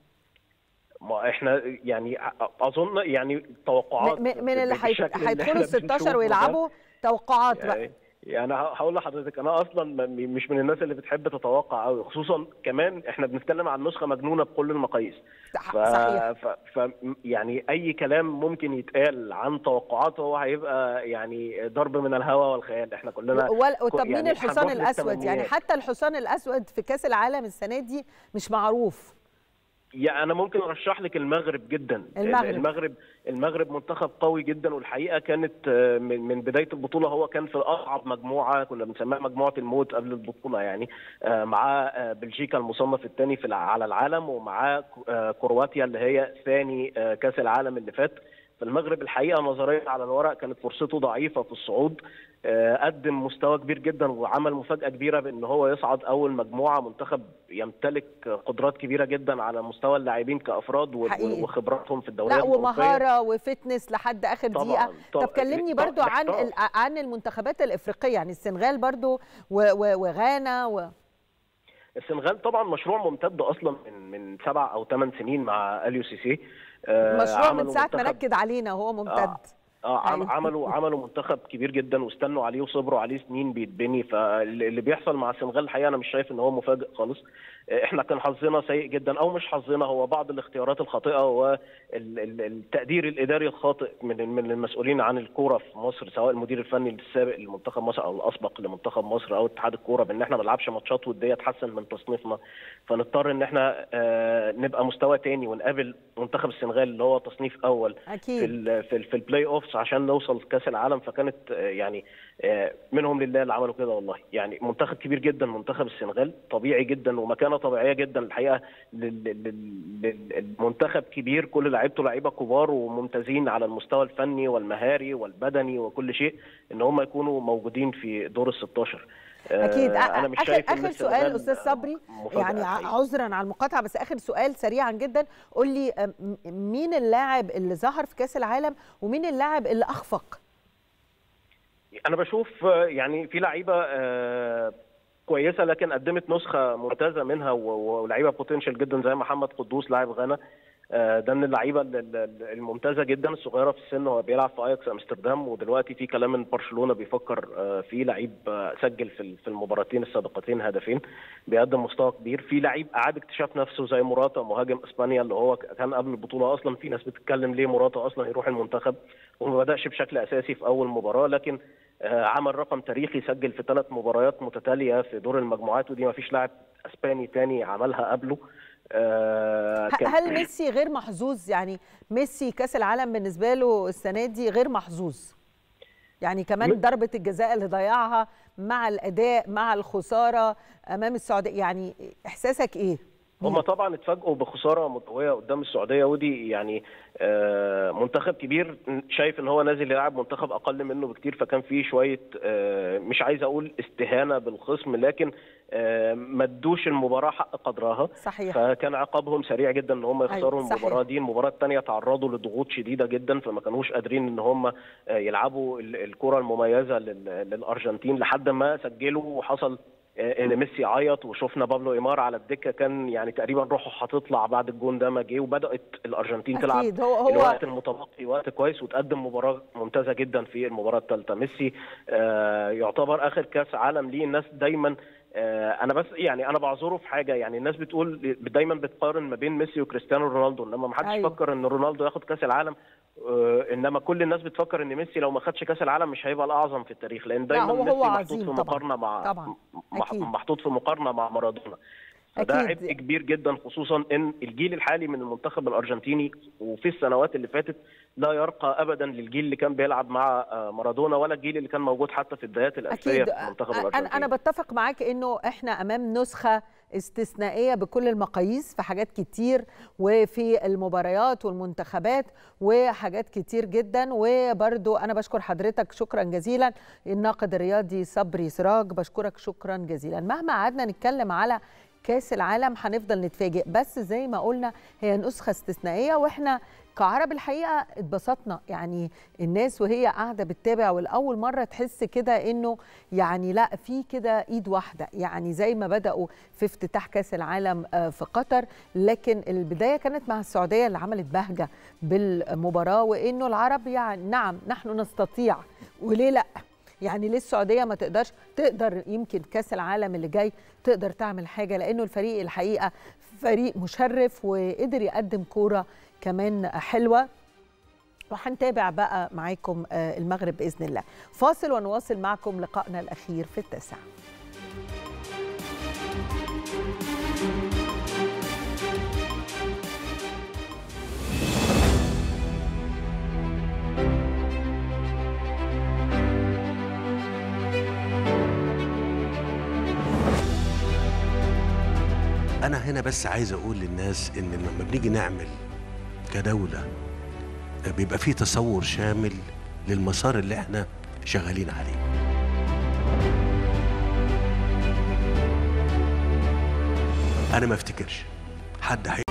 ما احنا يعني اظن يعني توقعات م- م- من اللي هيت- بالشكل اللي هيدخلوا احنا ال 16 بنشوفه ده. ويلعبوا توقعات بقى يعني يعني ه- هقول لحضرتك انا اصلا م- مش من الناس اللي بتحب تتوقع قوي خصوصا كمان احنا بنتكلم عن نسخه مجنونه بكل المقاييس ف... صحيح. ف... ف... يعني اي كلام ممكن يتقال عن توقعات هو هيبقى يعني ضرب من الهواء والخيال احنا كلنا وال- كو- طب مين يعني الحصان هنروح الاسود يعني للتمنيات. حتى الحصان الاسود في كاس العالم السنه دي مش معروف يعني انا ممكن ارشح لك المغرب جدا المغرب. المغرب المغرب منتخب قوي جدا والحقيقه كانت آه، من من بدايه البطوله هو كان في اصعب مجموعه كنا بنسميها مجموعه الموت قبل البطوله يعني آه، معاه آه، بلجيكا المصنف الثاني في الع- على العالم ومعاه ك- آه، كرواتيا اللي هي ثاني آه، كاس العالم اللي فات المغرب الحقيقه نظريا على الورق كانت فرصته ضعيفه في الصعود آه، قدم مستوى كبير جدا وعمل مفاجاه كبيره بان هو يصعد اول مجموعه منتخب يمتلك قدرات كبيره جدا على مستوى اللاعبين كافراد و- حقيقي. وخبراتهم في الدوريات لا الأوروبية. ومهاره وفتنس لحد اخر طبعاً، دقيقه طبعاً. طب كلمني طبعاً، برضو عن باحتراف. ال- عن المنتخبات الافريقيه يعني السنغال برضو و- و- وغانا و... السنغال طبعا مشروع ممتد اصلا من من سبع او ثمان سنين مع اليو سي سي آه، مشروع من عملوا ساعه ما منتخب- نكد علينا هو ممتد اه عم- أيوة. عملوا عملوا منتخب كبير جدا واستنوا عليه وصبروا عليه سنين بيتبني فاللي بيحصل مع السنغال الحقيقه انا مش شايف ان هو مفاجئ خالص آه، احنا كان حظنا سيء جدا او مش حظنا هو بعض الاختيارات الخاطئه والتقدير الاداري الخاطئ من من المسؤولين عن الكوره في مصر سواء المدير الفني السابق لمنتخب مصر او الاسبق لمنتخب مصر او اتحاد الكوره بان احنا ما نلعبش ماتشات وديه تحسن من تصنيفنا فنضطر ان احنا آه، نبقى مستوى تاني ونقابل منتخب السنغال اللي هو تصنيف اول أكيد. في ال في, ال في البلاي اوفس عشان نوصل كاس العالم فكانت آه، يعني آه، منهم لله اللي عملوا كده والله يعني منتخب كبير جدا منتخب السنغال طبيعي جدا ومكانه طبيعيه جدا الحقيقه لل- لل- لل- للمنتخب كبير كل لعيبته لعيبه كبار وممتازين على المستوى الفني والمهاري والبدني وكل شيء ان هم يكونوا موجودين في دور ال 16 آه، اكيد انا مش اخر شايف إن اخر السنغال سؤال استاذ صبري مفاجأة يعني ع- الحقيقة. عذرا على المقاطعه بس اخر سؤال سريعا جدا قول لي أم، مين اللاعب اللي ظهر في كاس العالم ومين اللاعب اللي اخفق انا بشوف آه، يعني في لعيبه آه، كويسه لكن قدمت نسخه ممتازه منها و- و- ولعيبه بوتنشال جدا زي محمد قدوس لاعب غانا آه، ده من اللعيبه ال- ال- الممتازه جدا الصغيره في السن هو بيلعب في اياكس امستردام ودلوقتي في كلام ان برشلونه بيفكر آه، في لعيب آه، سجل في ال- في المباراتين السابقتين هدفين بيقدم مستوى كبير في لعيب اعاد اكتشاف نفسه زي موراتا مهاجم اسبانيا اللي هو كان قبل البطوله اصلا في ناس بتتكلم ليه موراتا اصلا يروح المنتخب وما بداش بشكل اساسي في اول مباراه لكن آه، عمل رقم تاريخي سجل في ثلاث مباريات متتاليه في دور المجموعات ودي ما فيش لاعب اسباني تاني عملها قبله آه، ه- كان- هل ميسي غير محظوظ يعني ميسي كاس العالم بالنسبه له السنه دي غير محظوظ يعني كمان ضربه الجزاء اللي ضيعها مع الاداء مع الخساره امام السعوديه يعني احساسك ايه هم طبعا اتفاجئوا بخساره مضويه قدام السعوديه ودي يعني آه، منتخب كبير شايف ان هو نازل يلعب منتخب اقل منه بكتير فكان فيه شويه آه، مش عايز اقول استهانه بالخصم لكن آه، ما ادوش المباراه حق قدرها صحيح. فكان عقابهم سريع جدا ان هم يخسروا أيوة، صحيح. المباراه دي المباراه الثانيه تعرضوا لضغوط شديده جدا فما كانوش قادرين ان هم آه، يلعبوا ال- الكره المميزه لل- للارجنتين لحد ما سجلوا وحصل آه، ان ميسي عيط وشفنا بابلو ايمار على الدكه كان يعني تقريبا روحه هتطلع بعد الجون ده ما جه وبدات الارجنتين تلعب أكيد، هو- هو- الوقت المتبقي وقت كويس وتقدم مباراه ممتازه جدا في المباراه الثالثه ميسي آه، يعتبر اخر كاس عالم ليه الناس دايما آه، انا بس يعني انا بعذره في حاجه يعني الناس بتقول دايما بتقارن ما بين ميسي وكريستيانو رونالدو انما ما حدش أيوة. فكر ان رونالدو ياخد كاس العالم آه، انما كل الناس بتفكر ان ميسي لو ما خدش كاس العالم مش هيبقى الاعظم في التاريخ لان دايما هو- ميسي هو محطوط عظيم في طبعاً. مقارنه مع طبعاً. مح- أكيد. محطوط في مقارنه مع مارادونا فده أكيد. عبء كبير جدا خصوصا ان الجيل الحالي من المنتخب الارجنتيني وفي السنوات اللي فاتت لا يرقى ابدا للجيل اللي كان بيلعب مع آه، مارادونا ولا الجيل اللي كان موجود حتى في البدايات الالفيه اكيد في المنتخب انا الارجنتيني انا بتفق معاك انه احنا امام نسخه استثنائيه بكل المقاييس في حاجات كتير وفي المباريات والمنتخبات وحاجات كتير جدا وبرضو انا بشكر حضرتك شكرا جزيلا الناقد الرياضي صبري سراج بشكرك شكرا جزيلا مهما قعدنا نتكلم على كاس العالم هنفضل نتفاجئ بس زي ما قلنا هي نسخه استثنائيه واحنا كعرب الحقيقه اتبسطنا يعني الناس وهي قاعده بتتابع والاول مره تحس كده انه يعني لا في كده ايد واحده يعني زي ما بداوا في افتتاح كاس العالم آه، في قطر لكن البدايه كانت مع السعوديه اللي عملت بهجه بالمباراه وانه العرب يعني نعم نحن نستطيع وليه لا يعني ليه السعوديه ما تقدرش تقدر يمكن كاس العالم اللي جاي تقدر تعمل حاجه لانه الفريق الحقيقه فريق مشرف وقدر يقدم كوره كمان حلوه وهنتابع بقى معاكم آه، المغرب باذن الله فاصل ونواصل معكم لقائنا الاخير في التاسعه انا هنا بس عايز اقول للناس ان لما بنيجي نعمل كدوله بيبقى فيه تصور شامل للمسار اللي احنا شغالين عليه انا ما افتكرش حد هي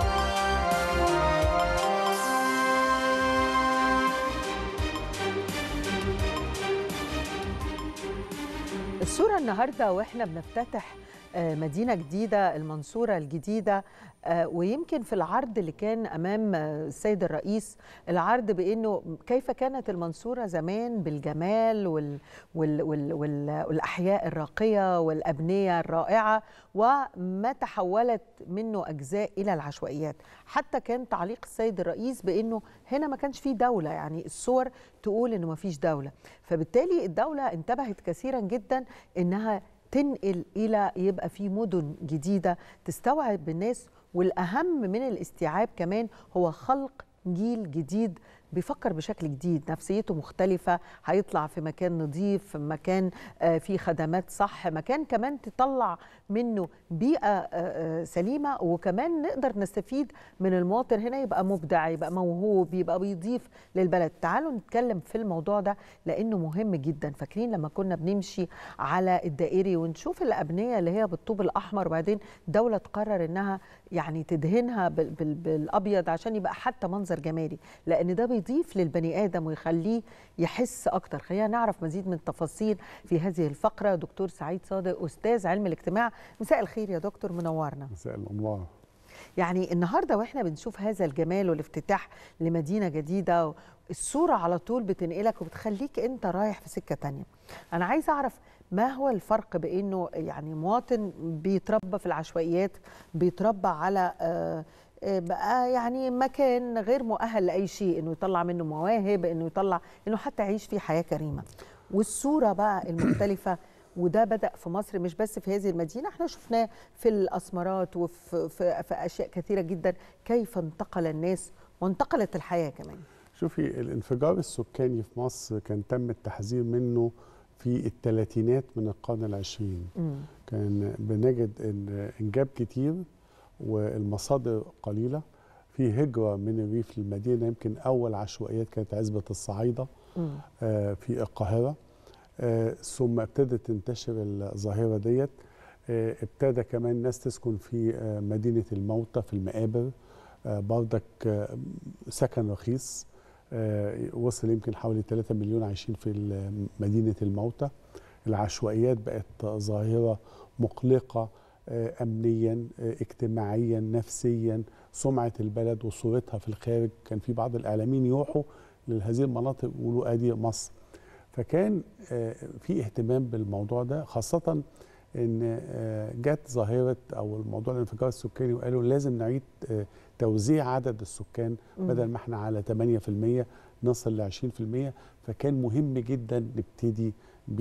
الصورة النهاردة وإحنا بنفتتح آه، مدينة جديدة المنصورة الجديدة آه، ويمكن في العرض اللي كان أمام آه، السيد الرئيس العرض بأنه كيف كانت المنصورة زمان بالجمال وال وال وال وال والأحياء الراقية والأبنية الرائعة وما تحولت منه أجزاء إلى العشوائيات حتى كان تعليق السيد الرئيس بأنه هنا ما كانش فيه دولة يعني الصور تقول أنه ما فيش دولة فبالتالي الدولة انتبهت كثيرا جدا أنها تنقل الى يبقى في مدن جديده تستوعب الناس والاهم من الاستيعاب كمان هو خلق جيل جديد بيفكر بشكل جديد نفسيته مختلفة هيطلع في مكان نظيف في مكان آه، فيه خدمات صح مكان كمان تطلع منه بيئة آه، آه، سليمة وكمان نقدر نستفيد من المواطن هنا يبقى مبدع يبقى موهوب يبقى بيضيف للبلد تعالوا نتكلم في الموضوع ده لأنه مهم جدا فاكرين لما كنا بنمشي على الدائري ونشوف الأبنية اللي هي بالطوب الأحمر وبعدين دولة تقرر إنها يعني تدهنها بال- بال- بالأبيض عشان يبقى حتى منظر جمالي لأن ده بيضيف للبني آدم ويخليه يحس أكتر خلينا نعرف مزيد من التفاصيل في هذه الفقرة دكتور سعيد صادق أستاذ علم الاجتماع مساء الخير يا دكتور منورنا مساء الانوار يعني النهارده واحنا بنشوف هذا الجمال والافتتاح لمدينه جديده الصوره على طول بتنقلك وبتخليك انت رايح في سكه تانية انا عايزه اعرف ما هو الفرق بانه يعني مواطن بيتربى في العشوائيات بيتربى على آه، آه، بقى يعني مكان غير مؤهل لاي شيء انه يطلع منه مواهب انه يطلع انه حتى يعيش فيه حياه كريمه والصوره بقى المختلفه وده بدا في مصر مش بس في هذه المدينه احنا شفناه في الاسمرات وفي في, في اشياء كثيره جدا كيف انتقل الناس وانتقلت الحياه كمان شوفي الانفجار السكاني في مصر كان تم التحذير منه في الثلاثينات من القرن العشرين مم. كان بنجد ان انجاب كتير والمصادر قليله في هجره من الريف للمدينه يمكن اول عشوائيات كانت عزبه الصعايده مم. آه، في القاهره آه، ثم ابتدت تنتشر الظاهره ديت آه، ابتدى كمان ناس تسكن في آه، مدينه الموتى في المقابر آه، بردك آه، سكن رخيص آه، وصل يمكن حوالي 3 مليون عايشين في ال- مدينه الموتى العشوائيات بقت ظاهره مقلقه آه، امنيا آه، اجتماعيا نفسيا سمعه البلد وصورتها في الخارج كان في بعض الاعلاميين يروحوا لهذه المناطق يقولوا ادي مصر فكان آه، في اهتمام بالموضوع ده خاصه ان آه، جت ظاهره او الموضوع الانفجار السكاني وقالوا لازم نعيد آه، توزيع عدد السكان مم. بدل ما احنا على 8% نصل ل 20% فكان مهم جدا نبتدي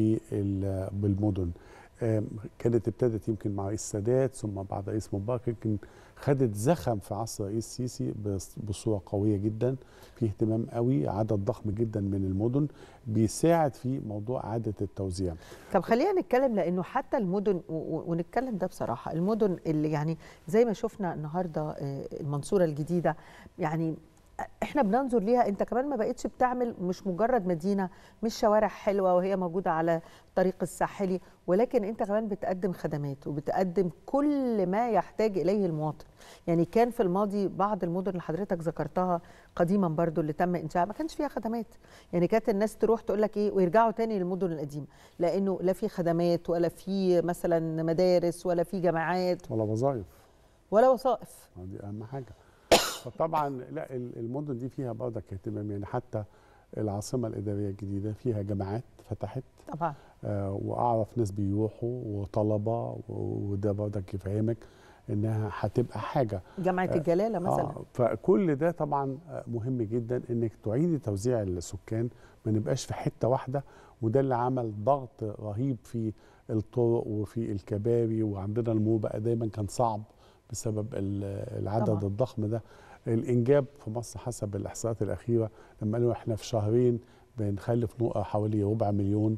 بال- بالمدن آم، كانت ابتدت يمكن مع رئيس السادات ثم بعد رئيس مبارك يمكن خدت زخم في عصر رئيس السيسي بص- بصوره قويه جدا في اهتمام قوي عدد ضخم جدا من المدن بيساعد في موضوع اعاده التوزيع طب خلينا نتكلم لانه حتى المدن و- و- ونتكلم ده بصراحه المدن اللي يعني زي ما شفنا النهارده آه، المنصوره الجديده يعني احنا بننظر ليها انت كمان ما بقتش بتعمل مش مجرد مدينه مش شوارع حلوه وهي موجوده على الطريق الساحلي ولكن انت كمان بتقدم خدمات وبتقدم كل ما يحتاج اليه المواطن يعني كان في الماضي بعض المدن اللي حضرتك ذكرتها قديما برضو اللي تم انشائها ما كانش فيها خدمات يعني كانت الناس تروح تقول لك ايه ويرجعوا تاني للمدن القديمه لانه لا في خدمات ولا في مثلا مدارس ولا في جامعات ولا وظائف ولا وظائف دي اهم حاجه فطبعا لا ال- المدن دي فيها برضك اهتمام يعني حتى العاصمه الاداريه الجديده فيها جامعات فتحت طبعا آه واعرف ناس بيروحوا وطلبه و- وده برضك يفهمك انها هتبقى حاجه جامعه آه، الجلاله مثلا آه فكل ده طبعا آه، مهم جدا انك تعيدي توزيع السكان ما نبقاش في حته واحده وده اللي عمل ضغط رهيب في الطرق وفي الكباري وعندنا المرور بقى دايما كان صعب بسبب ال- العدد طبعاً. طبعا. الضخم ده الانجاب في مصر حسب الاحصاءات الاخيره لما قالوا احنا في شهرين بنخلف نقطه حوالي ربع مليون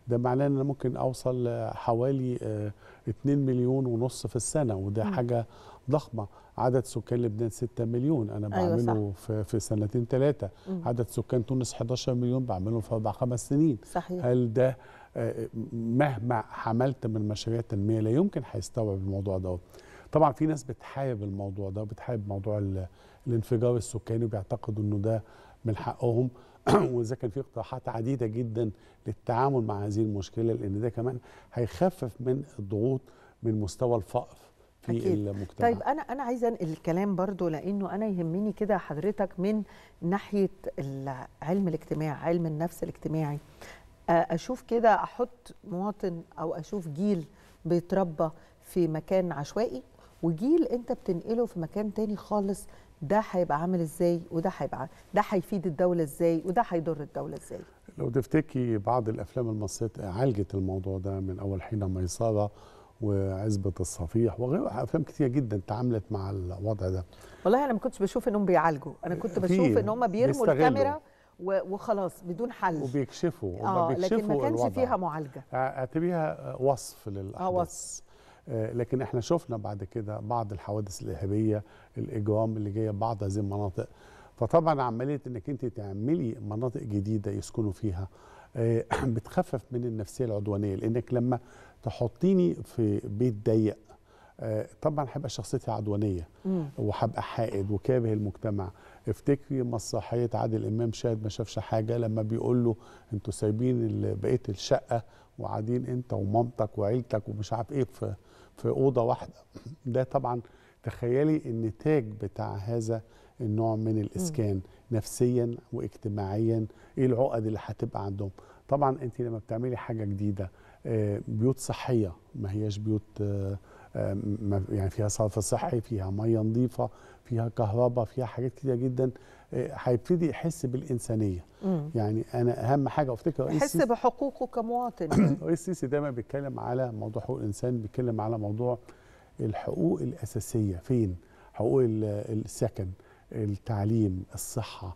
ده معناه ان انا ممكن اوصل حوالي آه، 2 مليون ونص في السنه وده مم. حاجه ضخمه عدد سكان لبنان 6 مليون انا أيوة بعمله في, في سنتين ثلاثه مم. عدد سكان تونس 11 مليون بعمله في اربع خمس سنين صحيح. هل ده آه، مهما حملت من مشاريع تنميه لا يمكن هيستوعب الموضوع ده طبعا في ناس بتحارب الموضوع ده وبتحارب موضوع ال- الانفجار السكاني وبيعتقدوا انه ده من حقهم واذا كان في اقتراحات عديده جدا للتعامل مع هذه المشكله لان ده كمان هيخفف من الضغوط من مستوى الفقر في أكيد. المجتمع طيب انا انا عايزه انقل الكلام برضو لانه انا يهمني كده حضرتك من ناحيه ال- علم الاجتماع علم النفس الاجتماعي آه، اشوف كده احط مواطن او اشوف جيل بيتربى في مكان عشوائي وجيل انت بتنقله في مكان تاني خالص ده هيبقى عامل ازاي وده هيبقى عامل- ده هيفيد الدوله ازاي وده هيضر الدوله ازاي لو تفتكري بعض الافلام المصريه عالجت الموضوع ده من اول حين ميسره وعزبه الصفيح وغيرها افلام كتير جدا تعاملت مع الوضع ده والله انا ما كنتش بشوف انهم بيعالجوا انا كنت في- بشوف ان هم بيرموا بيستغلوا. الكاميرا و- وخلاص بدون حل وبيكشفوا اه هما لكن ما بيكشفوا كانش الوضع. فيها معالجه اعتبريها وصف للاحداث اه وصف آه، لكن احنا شفنا بعد كده بعض الحوادث الارهابيه الاجرام اللي جايه بعض هذه المناطق فطبعا عمليه انك انت تعملي مناطق جديده يسكنوا فيها آه، بتخفف من النفسيه العدوانيه لانك لما تحطيني في بيت ضيق آه، طبعا هيبقى شخصيتي عدوانيه مم. وهبقى حائد وكاره المجتمع افتكري مسرحيه عادل امام شاهد ما شافش حاجه لما بيقول له انتوا سايبين ال- بقيه الشقه وقاعدين انت ومامتك وعيلتك ومش عارف ايه في في اوضه واحده ده طبعا تخيلي النتاج بتاع هذا النوع من الاسكان نفسيا واجتماعيا ايه العقد اللي هتبقى عندهم طبعا انت لما بتعملي حاجه جديده آه، بيوت صحيه ما هياش بيوت آه، آه، ما- يعني فيها صرف صحي فيها ميه نظيفه فيها كهرباء فيها حاجات كتيره جدا آه، هيبتدي يحس بالانسانيه مم. يعني انا اهم حاجه افتكر رئيس يحس السيسي- بحقوقه كمواطن رئيس السيسي دايما بيتكلم على موضوع حقوق الانسان بيتكلم على موضوع الحقوق الاساسيه فين حقوق ال- السكن التعليم الصحه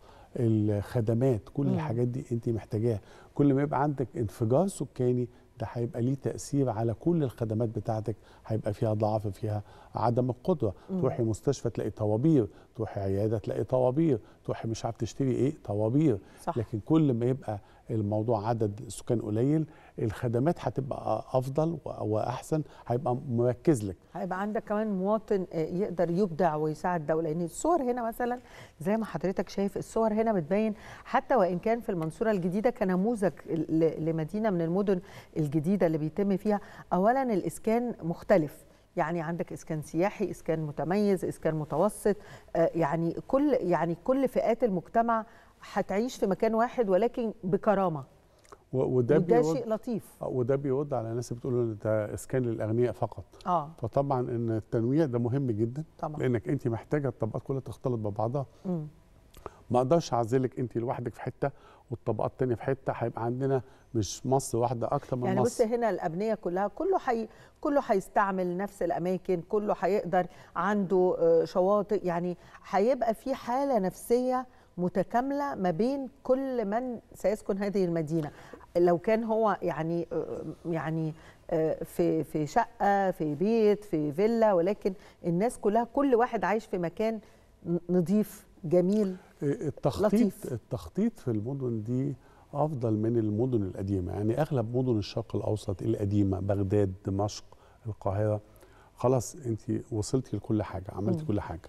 الخدمات كل مم. الحاجات دي انت محتاجاها كل ما يبقى عندك انفجار سكاني ده هيبقى ليه تاثير على كل الخدمات بتاعتك هيبقى فيها ضعف فيها عدم القدره مم. تروحي مستشفى تلاقي طوابير تروحي عياده تلاقي طوابير تروحي مش عارف تشتري ايه طوابير صح. لكن كل ما يبقى الموضوع عدد سكان قليل الخدمات هتبقى افضل و- واحسن هيبقى مركز لك هيبقى عندك كمان مواطن آه، يقدر يبدع ويساعد الدوله لان الصور هنا مثلا زي ما حضرتك شايف الصور هنا بتبين حتى وان كان في المنصوره الجديده كنموذج ل- لمدينه من المدن الجديده اللي بيتم فيها اولا الاسكان مختلف يعني عندك اسكان سياحي اسكان متميز اسكان متوسط آه، يعني كل يعني كل فئات المجتمع هتعيش في مكان واحد ولكن بكرامه و- وده وده بيرد- شيء لطيف آه، وده بيرد على ناس بتقولوا إن ده اسكان للاغنياء فقط اه فطبعا ان التنويع ده مهم جدا طبعا. لانك انت محتاجه الطبقات كلها تختلط ببعضها مم. ما اقدرش اعزلك انت لوحدك في حته والطبقات التانية في حته هيبقى عندنا مش مصر واحده اكتر من يعني بص مصر هنا الابنيه كلها كله حي كله هيستعمل نفس الاماكن كله هيقدر عنده آه، شواطئ يعني هيبقى في حاله نفسيه متكامله ما بين كل من سيسكن هذه المدينه لو كان هو يعني آه، يعني آه، في في شقه في بيت في فيلا ولكن الناس كلها كل واحد عايش في مكان ن- نظيف جميل التخطيط لطيف. التخطيط في المدن دي افضل من المدن القديمه يعني اغلب مدن الشرق الاوسط القديمه بغداد دمشق القاهره خلاص انت وصلتي لكل حاجه عملتي مم. كل حاجه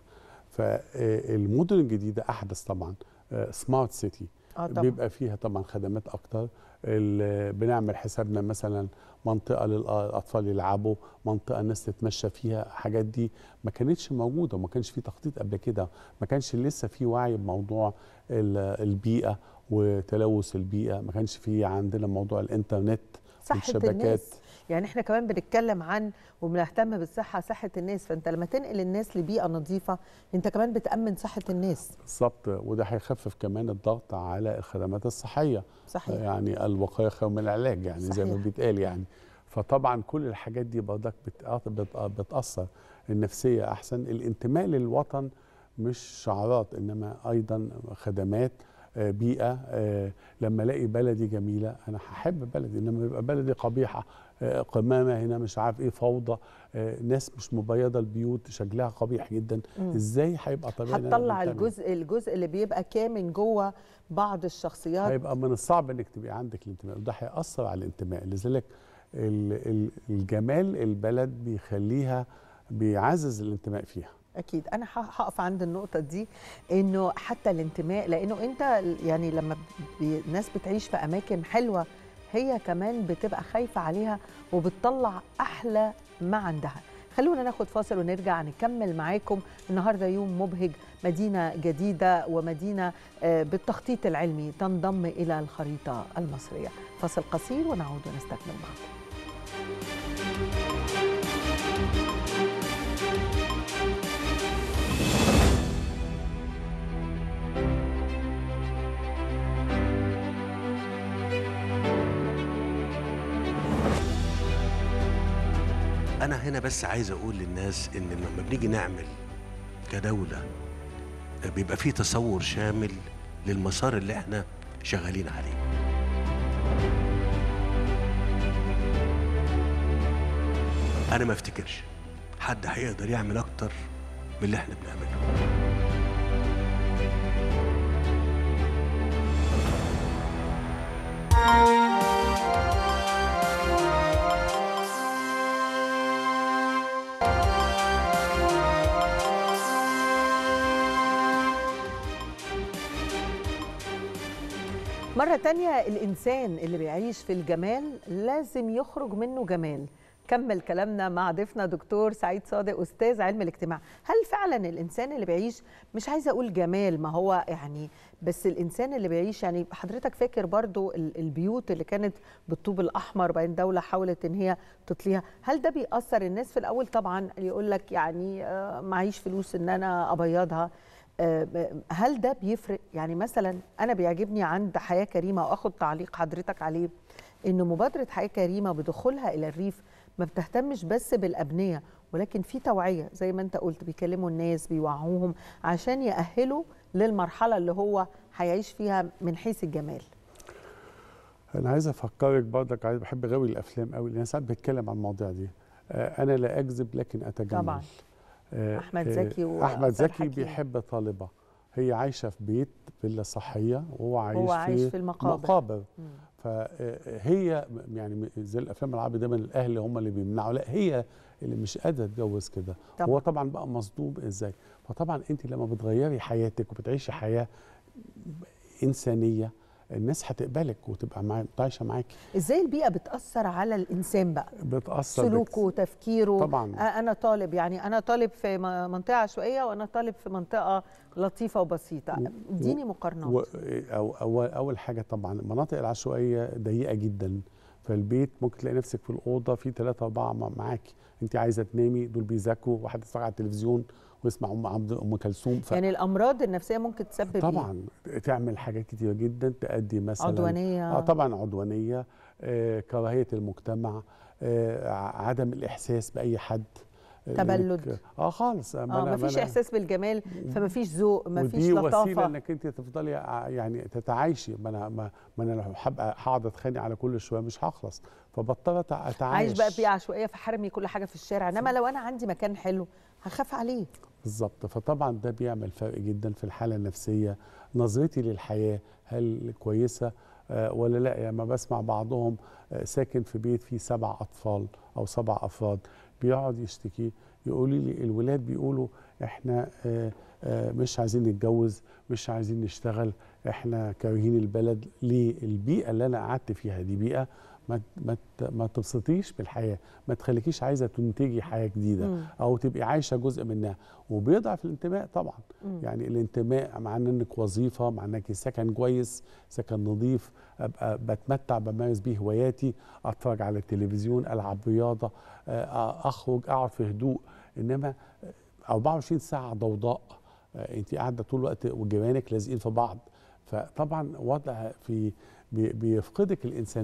فالمدن الجديده احدث طبعا سمارت سيتي آه طبعاً. بيبقى فيها طبعا خدمات اكتر ال- بنعمل حسابنا مثلا منطقه للاطفال يلعبوا منطقه الناس تتمشى فيها الحاجات دي ما كانتش موجوده وما كانش في تخطيط قبل كده ما كانش لسه في وعي بموضوع ال- البيئه وتلوث البيئه ما كانش في عندنا موضوع الانترنت صحة والشبكات الناس يعني احنا كمان بنتكلم عن وبنهتم بالصحة صحة الناس فانت لما تنقل الناس لبيئة نظيفة انت كمان بتأمن صحة الناس بالظبط وده هيخفف كمان الضغط على الخدمات الصحيه صحيح. يعني الوقايه خير من العلاج يعني زي ما صحيح. بيتقال يعني فطبعا كل الحاجات دي برضك بتأ- بت- بتاثر النفسيه احسن الانتماء للوطن مش شعارات انما ايضا خدمات آه، بيئه آه، لما الاقي بلدي جميله انا هحب بلدي انما يبقى بلدي قبيحه آه، قمامه هنا مش عارف ايه فوضى آه، ناس مش مبيضه البيوت شكلها قبيح جدا مم. ازاي هيبقى طبيعي إن أنا هتطلع منتمي؟ الجزء الجزء اللي بيبقى كامن جوه بعض الشخصيات هيبقى من الصعب انك تبقى عندك الانتماء وده هيأثر على الانتماء لذلك ال- ال- الجمال البلد بيخليها بيعزز الانتماء فيها اكيد انا ه- هقف عند النقطه دي انه حتى الانتماء لانه انت يعني لما بي- الناس بتعيش في اماكن حلوه هي كمان بتبقى خايفه عليها وبتطلع احلى ما عندها خلونا ناخد فاصل ونرجع نكمل معاكم النهارده يوم مبهج مدينه جديده ومدينه آه، بالتخطيط العلمي تنضم الى الخريطه المصريه فاصل قصير ونعود ونستكمل معكم انا هنا بس عايز اقول للناس ان لما بنيجي نعمل كدوله بيبقى فيه تصور شامل للمسار اللي احنا شغالين عليه انا ما افتكرش حد هيقدر يعمل اكتر من اللي احنا بنعمله مرة تانية الإنسان اللي بيعيش في الجمال لازم يخرج منه جمال كمل كلامنا مع ضيفنا دكتور سعيد صادق أستاذ علم الاجتماع هل فعلا الإنسان اللي بيعيش مش عايزة أقول جمال ما هو يعني بس الإنسان اللي بيعيش يعني حضرتك فاكر برضو ال- البيوت اللي كانت بالطوب الأحمر بعدين الدولة حاولت إن هي تطليها هل ده بيأثر الناس في الأول طبعا يقول لك يعني آه، معيش فلوس إن أنا أبيضها آه، هل ده بيفرق يعني مثلا انا بيعجبني عند حياه كريمه واخد تعليق حضرتك عليه ان مبادره حياه كريمه بدخولها الى الريف ما بتهتمش بس بالابنيه ولكن في توعيه زي ما انت قلت بيكلموا الناس بيوعوهم عشان يأهلوا للمرحله اللي هو هيعيش فيها من حيث الجمال انا عايز افكرك برضك عايز بحب غاوي الافلام قوي لان ساعات بتكلم عن المواضيع دي آه، انا لا اكذب لكن اتجمل طبعاً. آه، أحمد آه، زكي و- احمد وأحمد زكي حكيم. بيحب طالبه هي عايشه في بيت فيلا صحيه وهو عايش هو في عايش في المقابر. مقابر مم. فهي يعني زي الافلام العربي دايما الاهل هم اللي بيمنعوا لا هي اللي مش قادره تتجوز كده طبعاً. هو طبعا بقى مصدوم ازاي فطبعا انت لما بتغيري حياتك وبتعيشي حياه انسانيه الناس هتقبلك وتبقى معاك عايشه معاكي ازاي البيئه بتاثر على الانسان بقى بتاثر سلوكه وتفكيره طبعاً. آه، انا طالب يعني انا طالب في م- منطقه عشوائيه وانا طالب في منطقه لطيفه وبسيطه اديني مقارنات و... أو أول, أول حاجة طبعا المناطق العشوائية ضيقة جدا فالبيت ممكن تلاقي نفسك في الأوضة في ثلاثة أربعة مع- معاكي أنت عايزة تنامي دول بيذاكروا واحد يتفرج على التلفزيون ويسمع أم عبد أم كلثوم ف... يعني الامراض النفسيه ممكن تسبب إيه؟ طبعا تعمل حاجات كتيرة جدا تأدي مثلا عدوانية. اه طبعا عدوانية آه كراهية المجتمع آه ع- عدم الإحساس بأي حد آه، تبلد. إنك- اه خالص اه مفيش احساس بالجمال فمفيش ذوق مفيش ودي وسيله لطافه انك انت تفضلي ع- يعني تتعايشي ما انا ما, ما انا لو هبقى هقعد اتخانق على كل شويه مش هخلص فبضطر أتع- اتعايش عايش بقى بيئه عشوائيه فحرمي كل حاجه في الشارع انما لو انا عندي مكان حلو هخاف عليه بالظبط فطبعا ده بيعمل فرق جدا في الحاله النفسيه نظرتي للحياه هل كويسه آه ولا لا يعني ما بسمع بعضهم آه ساكن في بيت فيه سبع اطفال او سبع افراد بيقعد يشتكي يقولوا لي الولاد بيقولوا احنا آه آه مش عايزين نتجوز مش عايزين نشتغل احنا كارهين البلد ليه البيئه اللي انا قعدت فيها دي بيئه ما ما ت- ما تبسطيش بالحياه ما تخليكيش عايزه تنتجي حياه جديده مم. او تبقي عايشه جزء منها وبيضعف الانتماء طبعا مم. يعني الانتماء مع انك وظيفه مع انك سكن كويس سكن نظيف ابقى بتمتع بمارس بيه هواياتي اتفرج على التلفزيون العب رياضه آه، اخرج اقعد في هدوء انما آه، 24 ساعه ضوضاء آه، انت قاعده طول الوقت وجيرانك لازقين في بعض فطبعا وضع في بي- بيفقدك الانسانيه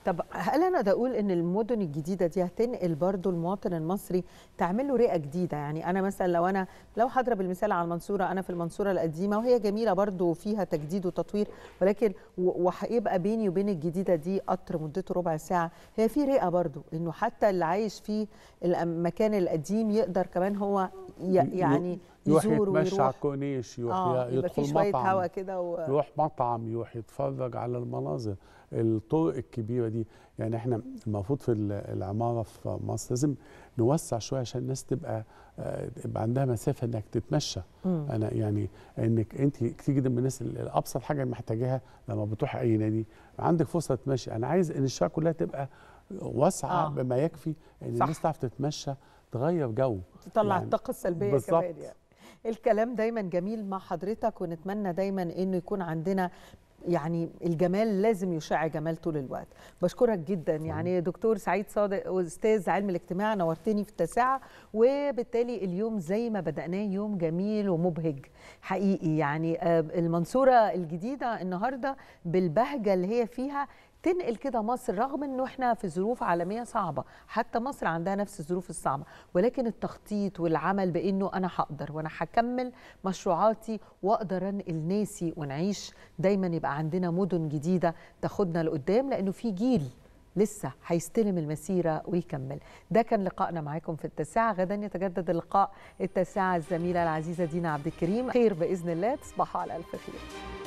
طب هل انا ده اقول ان المدن الجديده دي هتنقل برضو المواطن المصري تعمل له رئه جديده يعني انا مثلا لو انا لو هضرب المثال على المنصوره انا في المنصوره القديمه وهي جميله برضو فيها تجديد وتطوير ولكن و- وهيبقى بيني وبين الجديده دي قطر مدته ربع ساعه هي في رئه برضو انه حتى اللي عايش في المكان القديم يقدر كمان هو ي- يعني يروح يزور يتمشى على ويروح الكورنيش يروح آه، ي- يبقى في يدخل شوية مطعم هوا كده و- يروح مطعم يروح يتفرج على المناظر الطرق الكبيره دي يعني احنا المفروض في ال- العماره في مصر لازم نوسع شويه عشان الناس تبقى آه، يبقى عندها مسافه انك تتمشى مم. انا يعني انك انت كتير جدا من الناس ال- ابسط حاجه محتاجاها لما بتروح اي نادي عندك فرصه تمشي انا عايز ان الشارع كلها تبقى واسعه آه. آه. بما يكفي ان صح. الناس تعرف تتمشى تغير جو تطلع يعني الطاقه السلبيه بالظبط. كمان يعني الكلام دايما جميل مع حضرتك ونتمنى دايما انه يكون عندنا يعني الجمال لازم يشع جمال طول الوقت بشكرك جدا يعني دكتور سعيد صادق استاذ علم الاجتماع نورتني في التاسعه وبالتالي اليوم زي ما بدأناه يوم جميل ومبهج حقيقي يعني آه، المنصوره الجديده النهارده بالبهجه اللي هي فيها تنقل كده مصر رغم انه احنا في ظروف عالميه صعبه حتى مصر عندها نفس الظروف الصعبه ولكن التخطيط والعمل بانه انا هقدر وانا هكمل مشروعاتي واقدر انقل ناسي ونعيش دايما يبقى عندنا مدن جديده تاخدنا لقدام لانه في جيل لسه هيستلم المسيره ويكمل ده كان لقائنا معاكم في التاسعه غدا يتجدد اللقاء التاسعه الزميله العزيزه دينا عبد الكريم خير باذن الله تصبحوا على الف خير